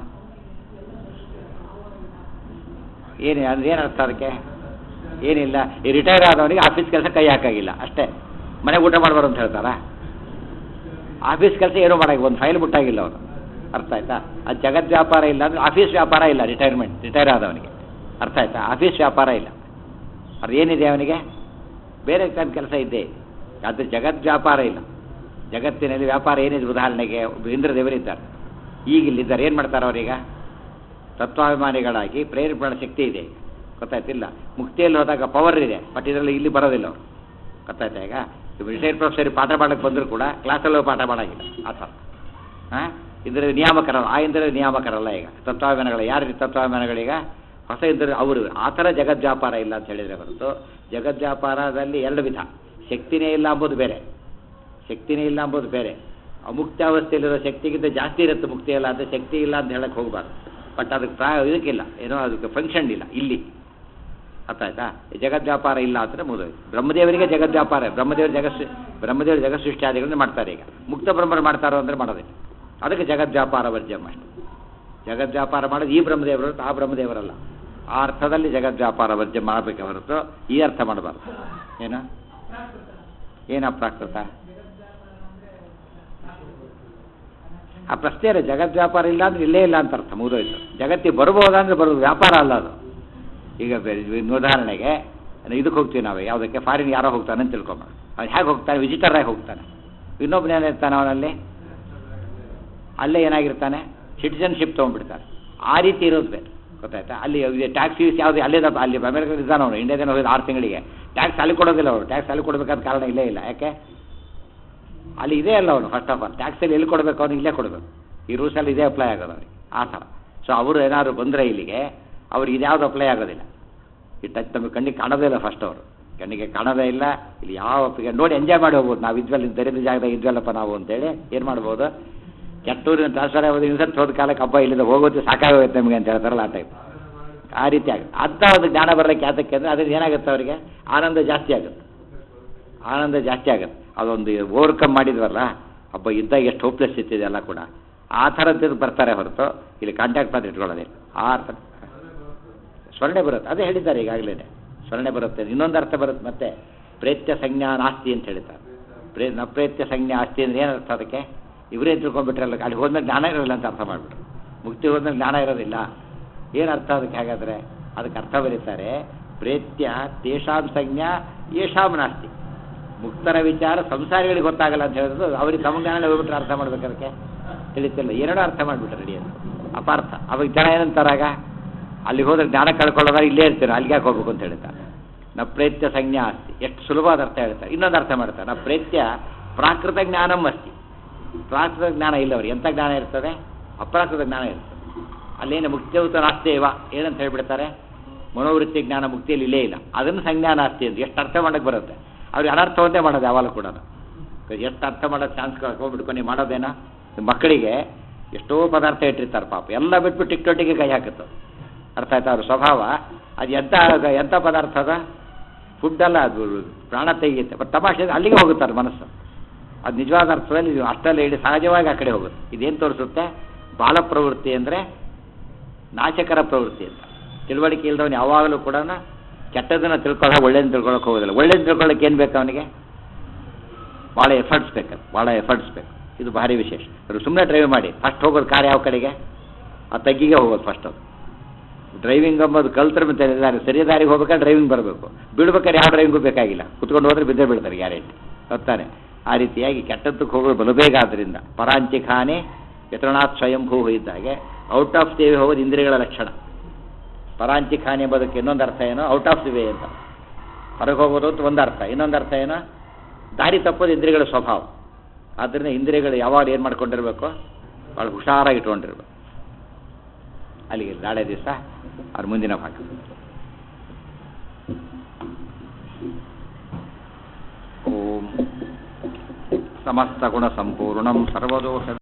ಏನು ಅಂದ್ರೆ ಏನು ಅರ್ಥ ಅದಕ್ಕೆ ಏನಿಲ್ಲ ಈ ರಿಟೈರ್ ಆದವನಿಗೆ ಆಫೀಸ್ ಕೆಲಸ ಕೈ ಹಾಕಾಗಿಲ್ಲ ಅಷ್ಟೇ ಮನೆಗೆ ಊಟ ಮಾಡಬಾರ್ದು ಅಂತ ಹೇಳ್ತಾರಾ ಆಫೀಸ್ ಕೆಲಸ ಏನೂ ಮಾಡಾಗಿ ಒಂದು ಫೈಲ್ ಮುಟ್ಟಾಗಿಲ್ಲ ಅವನು ಅರ್ಥ ಆಯ್ತಾ ಅದು ಜಗತ್ ವ್ಯಾಪಾರ ಇಲ್ಲ ಅಂದ್ರೆ ಆಫೀಸ್ ವ್ಯಾಪಾರ ಇಲ್ಲ ರಿಟೈರ್ಮೆಂಟ್ ರಿಟೈರ್ ಆದವನಿಗೆ ಅರ್ಥ ಆಯ್ತಾ ಆಫೀಸ್ ವ್ಯಾಪಾರ ಇಲ್ಲ ಅದು ಏನಿದೆ ಅವನಿಗೆ ಬೇರೆ ಕೆಲಸ ಇದ್ದೇ ಇದೆ ಆದರೆ ಜಗತ್ ವ್ಯಾಪಾರ ಇಲ್ಲ ಜಗತ್ತಿನಲ್ಲಿ ವ್ಯಾಪಾರ ಏನಿದೆ ಉದಾಹರಣೆಗೆ ಒಬ್ಬ ಇಂದ್ರದೇವರಿದ್ದಾರೆ ಈಗ ಇಲ್ಲಿದ್ದಾರೆ ಏನು ಮಾಡ್ತಾರೆ ಅವರೀಗ ತತ್ವಾಭಿಮಾನಿಗಳಾಗಿ ಪ್ರೇರೇಪಣ ಶಕ್ತಿ ಇದೆ ಈಗ ಗೊತ್ತಾಯ್ತಿಲ್ಲ ಮುಕ್ತಿಯಲ್ಲಿ ಹೋದಾಗ ಪವರ್ ಇದೆ ಬಟ್ ಇದರಲ್ಲಿ ಇಲ್ಲಿ ಬರೋದಿಲ್ಲ ಅವರು ಗೊತ್ತಾಯ್ತಾ ಈಗ ರಿಟೈರ್ ಪ್ರೊಫೆಸರ್ ಪಾಠ ಮಾಡಕ್ಕೆ ಬಂದರೂ ಕೂಡ ಕ್ಲಾಸಲ್ಲಿ ಪಾಠ ಮಾಡೋಂಗಿಲ್ಲ ಆ ಥರ ಹಾಂ ಇದ್ರ ನಿಯಾಮಕರಲ್ಲ ಆ ಇಂದ್ರ ನಿಯಾಮಕರಲ್ಲ ಈಗ ತತ್ವಾಭಿಮಾನಗಳು ಯಾರು ತತ್ವಾಭಿಮಾನಗಳೀಗ ಹೊಸ ಇದ್ದರು ಅವರು ಆ ಥರ ಜಗದ್ವ್ಯಾಪಾರ ಇಲ್ಲ ಅಂತ ಹೇಳಿದರೆ ಹೊರತು ಜಗದ್ವ್ಯಾಪಾರದಲ್ಲಿ ಎರಡು ವಿಧ ಶಕ್ತಿನೇ ಇಲ್ಲ ಅಂಬೋದು ಬೇರೆ ಶಕ್ತಿನೇ ಇಲ್ಲ ಅಂಬೋದು ಬೇರೆ ಅಮುಕ್ತಾವಸ್ಥೆಯಲ್ಲಿರೋ ಶಕ್ತಿಗಿಂತ ಜಾಸ್ತಿ ಇರುತ್ತೆ ಮುಕ್ತಿ ಇಲ್ಲ ಅಂತ ಶಕ್ತಿ ಇಲ್ಲ ಅಂತ ಹೇಳಕ್ಕೆ ಹೋಗಬಾರ್ದು ಬಟ್ ಅದಕ್ಕೆ ಪ್ರಾ ಇದಕ್ಕಿಲ್ಲ ಏನೋ ಅದಕ್ಕೆ ಫಂಕ್ಷನ್ ಇಲ್ಲ ಇಲ್ಲಿ ಅರ್ಥ ಆಯ್ತಾ ಜಗದ್ವ್ಯಾಪಾರ ಇಲ್ಲ ಅಂದರೆ ಮುಗಿದೋಯ್ತು ಬ್ರಹ್ಮದೇವರಿಗೆ ಜಗದ್ವ್ಯಾಪಾರ ಬ್ರಹ್ಮದೇವರು ಜಗತ್ ಬ್ರಹ್ಮದೇವರು ಜಗತ್ ಸೃಷ್ಟಿಯಾದಿಗಳನ್ನ ಮಾಡ್ತಾರೆ ಈಗ ಮುಕ್ತ ಬ್ರಹ್ಮರು ಮಾಡ್ತಾರೋ ಅಂದರೆ ಮಾಡೋದಿಲ್ಲ ಅದಕ್ಕೆ ಜಗದ್ವ್ಯಾಪಾರ ವರ್ಜಮ್ ಅಷ್ಟೆ ಜಗದ್ವ್ಯಾಪಾರ ಮಾಡೋದು ಈ ಬ್ರಹ್ಮದೇವರು ಹೊರತು ಆ ಬ್ರಹ್ಮದೇವರಲ್ಲ ಆ ಅರ್ಥದಲ್ಲಿ ಜಗದ್ವ್ಯಾಪಾರ ವರ್ಜ ಮಾಡಬೇಕೆ ಹೊರತು ಈ ಅರ್ಥ ಮಾಡಬಾರ್ದು ಏನ ಏನ ಪ್ರಾಕೃತ ಆ ಪ್ರಶ್ನೆ ಇದೆ ಜಗದ್ವ್ಯಾಪಾರ ಇಲ್ಲ ಅಂದ್ರೆ ಇಲ್ಲೇ ಇಲ್ಲ ಅಂತ ಅರ್ಥ ಮುಗಿದೋಯ್ತು ಜಗತ್ತಿಗೆ ಬರ್ಬೋದಂದ್ರೆ ಬರೋದು ವ್ಯಾಪಾರ ಅಲ್ಲ ಅದು ಈಗ ಬೆ- ಇನ್ನು ಉದಾಹರಣೆಗೆ ಇದಕ್ಕೆ ಹೋಗ್ತೀವಿ ನಾವು ಯಾವುದಕ್ಕೆ ಫಾರಿನ್ ಯಾರೋ ಹೋಗ್ತಾನೆ ಅಂತ ತಿಳ್ಕೊಂಬ ಅವ್ನು ಹೇಗೆ ಹೋಗ್ತಾನೆ ವಿಸಿಟರ್ ಆಗಿ ಹೋಗ್ತಾನೆ ಇನ್ನೊಬ್ಬನ ಏನಿರ್ತಾನೆ ಅವನಲ್ಲಿ ಅಲ್ಲೇ ಏನಾಗಿರ್ತಾನೆ ಸಿಟಿಜನ್ಶಿಪ್ ತೊಗೊಂಡ್ಬಿಡ್ತಾನೆ ಆ ರೀತಿ ಇರೋದು ಬೇರೆ ಗೊತ್ತಾಯ್ತಾ ಅಲ್ಲಿ ಟ್ಯಾಕ್ಸ್ ಫೀಸ್ ಯಾವುದು ಅಲ್ಲೇ ಅಲ್ಲಿ ಅಮೆರಿಕದಲ್ಲಿ ಇದ್ದಾನೆ ಅವನು ಇಂಡಿಯಾದಲ್ಲಿ ಹೋಗಿದ್ದು ಆರು ತಿಂಗಳಿಗೆ ಟ್ಯಾಕ್ಸ್ ಅಲ್ಲಿ ಕೊಡೋದಿಲ್ಲ ಅವರು ಟ್ಯಾಕ್ಸ್ ಅಲ್ಲಿ ಕೊಡಬೇಕಾದ ಕಾರಣ ಇಲ್ಲೇ ಇಲ್ಲ ಯಾಕೆ ಅಲ್ಲಿ ಇದೇ ಅಲ್ಲ ಅವನು ಫಸ್ಟ್ ಆಫ್ ಆಲ್ ಟ್ಯಾಕ್ಸಲ್ಲಿ ಎಲ್ಲಿ ಕೊಡಬೇಕು ಅವನು ಇಲ್ಲೇ ಕೊಡಬೇಕು ಈ ರೂಲ್ಸಲ್ಲಿ ಇದೇ ಅಪ್ಲೈ ಆಗೋದು ಅವ್ರಿಗೆ ಆ ಥರ ಸೊ ಅವರು ಏನಾದ್ರು ಬಂದರೆ ಇಲ್ಲಿಗೆ ಅವ್ರಿಗೆ ಇದ್ಯಾವುದು ಅಪ್ಲೈ ಆಗೋದಿಲ್ಲ ಈ ಟಚ್ ನಮಗೆ ಕಣ್ಣಿಗೆ ಕಾಣೋದೇ ಇಲ್ಲ ಫಸ್ಟ್ ಅವರು ಕಣ್ಣಿಗೆ ಕಾಣೋದೇ ಇಲ್ಲ ಇಲ್ಲಿ ಯಾವ ಈಗ ನೋಡಿ ಎಂಜಾಯ್ ಮಾಡಿ ಹೋಗ್ಬೋದು ನಾವು ಇದ್ವಲ್ಲ ದರಿದ್ರ ಜಾಗದಾಗ ಇದ್ವಲ್ಲಪ್ಪ ನಾವು ಅಂತೇಳಿ ಏನು ಮಾಡ್ಬೋದು ಕೆಟ್ಟೂರಿನ ಟ್ರಾನ್ಸ್ಫರ್ ಆಗೋದು ಇನ್ಸರ್ಟ್ ಹೋದ ಕಾಲಕ್ಕೆ ಹಬ್ಬ ಇಲ್ಲಿಂದ ಹೋಗೋದು ಸಾಕಾಗೋಗುತ್ತೆ ನಮಗೆ ಅಂತ ಹೇಳ್ತಾರಲ್ಲ ಆ ಟೈಪ್ ಆ ರೀತಿ ಆಗುತ್ತೆ ಅಂಥ ಒಂದು ಜ್ಞಾನ ಬರಲಿಕ್ಕೆ ಯಾತಕ್ಕೆ ಅಂದರೆ ಅದ್ರಿಂದ ಏನಾಗುತ್ತೆ ಅವರಿಗೆ ಆನಂದ ಜಾಸ್ತಿ ಆಗುತ್ತೆ ಆನಂದ ಜಾಸ್ತಿ ಆಗುತ್ತೆ ಅದೊಂದು ಓವರ್ಕಮ್ ಮಾಡಿದ್ವಲ್ಲ ಹಬ್ಬ ಇದ್ದಾಗ ಎಷ್ಟು ಹೋಪ್ಲೆಸ್ ಇತ್ತಿದೆ ಎಲ್ಲ ಕೂಡ ಆ ಥರದ್ದು ಬರ್ತಾರೆ ಹೊರತು ಇಲ್ಲಿ ಕಾಂಟ್ಯಾಕ್ಟ್ ಮಾತ್ರ ಇಟ್ಕೊಳ್ಳೋದಿಲ್ಲ ಆ ಅರ್ಥ ಸ್ವರ್ಣೆ ಬರುತ್ತೆ ಅದೇ ಹೇಳಿದ್ದಾರೆ ಈಗಾಗಲೇ ಸ್ವರ್ಣೆ ಬರುತ್ತೆ ಇನ್ನೊಂದು ಅರ್ಥ ಬರುತ್ತೆ ಮತ್ತೆ ಪ್ರೇತ್ಯ ಸಂಜ್ಞಾ ನಾಸ್ತಿ ಅಂತ ಹೇಳ್ತಾರೆ ಪ್ರೇ ನ ಪ್ರೇತ್ಯ ಸಂಜ್ಞಾ ಆಸ್ತಿ ಅಂದ್ರೆ ಏನು ಅರ್ಥ ಅದಕ್ಕೆ ಇವರೇ ತಿಳ್ಕೊಂಡ್ಬಿಟ್ರಲ್ಲ ಅಲ್ಲಿ ಹೋದ್ಮೇಲೆ ಜ್ಞಾನ ಇರೋಲ್ಲ ಅಂತ ಅರ್ಥ ಮಾಡಿಬಿಟ್ರು ಮುಕ್ತಿ ಹೋದ್ಮೇಲೆ ಜ್ಞಾನ ಇರೋದಿಲ್ಲ ಏನು ಅರ್ಥ ಅದಕ್ಕೆ ಹಾಗಾದರೆ ಅದಕ್ಕೆ ಅರ್ಥ ಬರೀತಾರೆ ಪ್ರೇತ್ಯ ತೇಷಾಂ ಸಂಜ್ಞಾ ಯೇಷಾಂ ನಾಸ್ತಿ ಮುಕ್ತರ ವಿಚಾರ ಸಂಸಾರಿಗಳಿಗೆ ಗೊತ್ತಾಗಲ್ಲ ಅಂತ ಹೇಳಿದ್ರು ಅವ್ರಿಗೆ ಸಮಜ್ಞಾನ ಹೋಗ್ಬಿಟ್ರೆ ಅರ್ಥ ಮಾಡ್ಬೇಕು ಅದಕ್ಕೆ ತಿಳಿತಿಲ್ಲ ಎರಡೂ ಅರ್ಥ ಮಾಡಿಬಿಟ್ರೆ ರೆಡಿ ಅಂತ ಅಪಾರ್ಥ ಅವಾಗ ಜನ ಏನಂತಾರಾಗ ಅಲ್ಲಿ ಹೋದ್ರೆ ಜ್ಞಾನ ಕಳ್ಕೊಳ್ಳೋದಾಗ ಇಲ್ಲೇ ಇರ್ತೀರ ಅಲ್ಲಿಗೆ ಯಾಕೆ ಹೋಗ್ಬೇಕು ಅಂತ ಹೇಳ್ತಾರೆ ನ ಪ್ರೇತ್ಯ ಸಂಜ್ಞಾ ಅಸ್ತಿ ಎಷ್ಟು ಸುಲಭವಾದ ಅರ್ಥ ಹೇಳ್ತಾರೆ ಇನ್ನೊಂದು ಅರ್ಥ ಮಾಡ್ತಾರೆ ನ ಪ್ರೇತ್ಯ ಪ್ರಾಕೃತ ಜ್ಞಾನಂ ಅಸ್ತಿ ಪ್ರಾಕೃತ ಜ್ಞಾನ ಇಲ್ಲ ಅವ್ರಿಗೆ ಎಂಥ ಜ್ಞಾನ ಇರ್ತದೆ ಅಪ್ರಾಕೃತ ಜ್ಞಾನ ಇರ್ತದೆ ಅಲ್ಲೇನು ಮುಕ್ತಿಯುತ ನಾಸ್ತೇವ ಏನಂತ ಹೇಳ್ಬಿಡ್ತಾರೆ ಮನೋವೃತ್ತಿ ಜ್ಞಾನ ಮುಕ್ತಿಯಲ್ಲಿ ಇಲ್ಲೇ ಇಲ್ಲ ಅದನ್ನು ಸಂಜ್ಞಾನ ಆಸ್ತಿ ಅಂತ ಎಷ್ಟು ಅರ್ಥ ಮಾಡಕ್ಕೆ ಬರುತ್ತೆ ಅವ್ರಿಗೆ ಅನರ್ಥವಂತೆ ಮಾಡೋದು ಯಾವಾಗಲೂ ಕೂಡ ಎಷ್ಟು ಅರ್ಥ ಮಾಡೋದು ಚಾನ್ಸ್ ಹೋಗ್ಬಿಟ್ಕೊಂಡು ನೀವು ಮಾಡೋದೇನೋ ಮಕ್ಕಳಿಗೆ ಎಷ್ಟೋ ಪದಾರ್ಥ ಇಟ್ಟಿರ್ತಾರೆ ಪಾಪ ಎಲ್ಲ ಬಿಟ್ಬಿಟ್ಟು ಟಿಕ್ಟೊಟ್ಟಿಗೆ ಕೈ ಹಾಕುತ್ತೆ ಅರ್ಥ ಆಯ್ತಾ ಅವ್ರ ಸ್ವಭಾವ ಅದು ಎಂಥ ಎಂಥ ಪದಾರ್ಥ ಅದ ಫುಡ್ ಅಲ್ಲ ಅದು ಪ್ರಾಣ ತೆಗೆಯುತ್ತೆ ಬಟ್ ತಮಾಷೆ ಅಂದ್ರೆ ಅಲ್ಲಿಗೆ ಹೋಗುತ್ತಾರೆ ಮನಸ್ಸು ಅದು ನಿಜವಾದ ಅರ್ಥದಲ್ಲಿ ಇದು ಅಷ್ಟಲ್ಲೇ ಇಡೀ ಸಹಜವಾಗಿ ಆ ಕಡೆ ಹೋಗುತ್ತೆ ಇದೇನು ತೋರಿಸುತ್ತೆ ಬಾಲ ಪ್ರವೃತ್ತಿ ಅಂದರೆ ನಾಶಕರ ಪ್ರವೃತ್ತಿ ಅಂತ ತಿಳುವಳಿಕೆ ಇಲ್ದವನು ಯಾವಾಗಲೂ ಕೂಡ ಕೆಟ್ಟದನ್ನು ತಿಳ್ಕೊಳ್ಳೋ ಒಳ್ಳೇದನ್ನ ತಿಳ್ಕೊಳ್ಳೋಕೆ ಹೋಗೋದಿಲ್ಲ ಒಳ್ಳೇದು ತಿಳ್ಕೊಳ್ಳೋಕೆ ಏನು ಬೇಕು ಅವನಿಗೆ ಭಾಳ ಎಫರ್ಟ್ಸ್ ಬೇಕು ಭಾಳ ಎಫರ್ಟ್ಸ್ ಬೇಕು ಇದು ಭಾರಿ ವಿಶೇಷ ಅದು ಸುಮ್ಮನೆ ಡ್ರೈವ್ ಮಾಡಿ ಫಸ್ಟ್ ಹೋಗೋದು ಕಾರ್ ಯಾವ ಕಡೆಗೆ ಆ ತಗ್ಗಿಗೆ ಹೋಗೋದು ಫಸ್ಟ್ ಅದು ಡ್ರೈವಿಂಗ್ ಅಂಬೋದು ಕಲ್ತ್ರ ಮತ್ತೆ ದಾರಿ ಸರಿ ದಾರಿಗೆ ಹೋಗ್ಬೇಕಾದ್ರೆ ಡ್ರೈವಿಂಗ್ ಬರಬೇಕು ಬೀಳ್ಬೇಕಾದ್ರೆ ಯಾವ ಡ್ರೈವಿಂಗು ಬೇಕಾಗಿಲ್ಲ ಕುತ್ಕೊಂಡು ಹೋದ್ರೆ ಬಿದ್ದೇ ಬೀಳ್ತಾರೆ ಗ್ಯಾರಂಟಿ ಗೊತ್ತಾನೆ ಆ ರೀತಿಯಾಗಿ ಕೆಟ್ಟದ್ದಕ್ಕೆ ಹೋಗೋದು ಬಲಬೇಗ ಆದ್ದರಿಂದ ಪರಾಂಚಿ ಖಾನೆ ಯತೃಣಾತ್ ಸ್ವಯಂಭೂ ಇದ್ದಾಗೆ ಔಟ್ ಆಫ್ ದಿ ವೇ ಹೋಗೋದು ಇಂದ್ರಿಯಗಳ ಲಕ್ಷಣ ಪರಾಂಚಿ ಖಾನೆ ಎಂಬುದಕ್ಕೆ ಇನ್ನೊಂದು ಅರ್ಥ ಏನೋ ಔಟ್ ಆಫ್ ದಿ ವೇ ಅಂತ ಹೊರಗೆ ಹೋಗೋದು ಅಂತ ಒಂದು ಅರ್ಥ ಇನ್ನೊಂದು ಅರ್ಥ ಏನೋ ದಾರಿ ತಪ್ಪೋದು ಇಂದ್ರಿಯಗಳ ಸ್ವಭಾವ ಆದ್ದರಿಂದ ಇಂದ್ರಿಯಗಳು ಯಾವಾಗ ಏನು ಮಾಡ್ಕೊಂಡಿರ್ಬೇಕು ಭಾಳ ಹುಷಾರಾಗಿ ಇಟ್ಕೊಂಡಿರ್ಬೇಕು ಅಲ್ಲಿಗೆ ನಾಳೆ ದಿವಸ ಅವ್ರ ಮುಂದಿನ ಭಾಗ ಓಂ ಸಮಸ್ತ ಗುಣ ಸಂಪೂರ್ಣಂ ಸರ್ವದೋಷ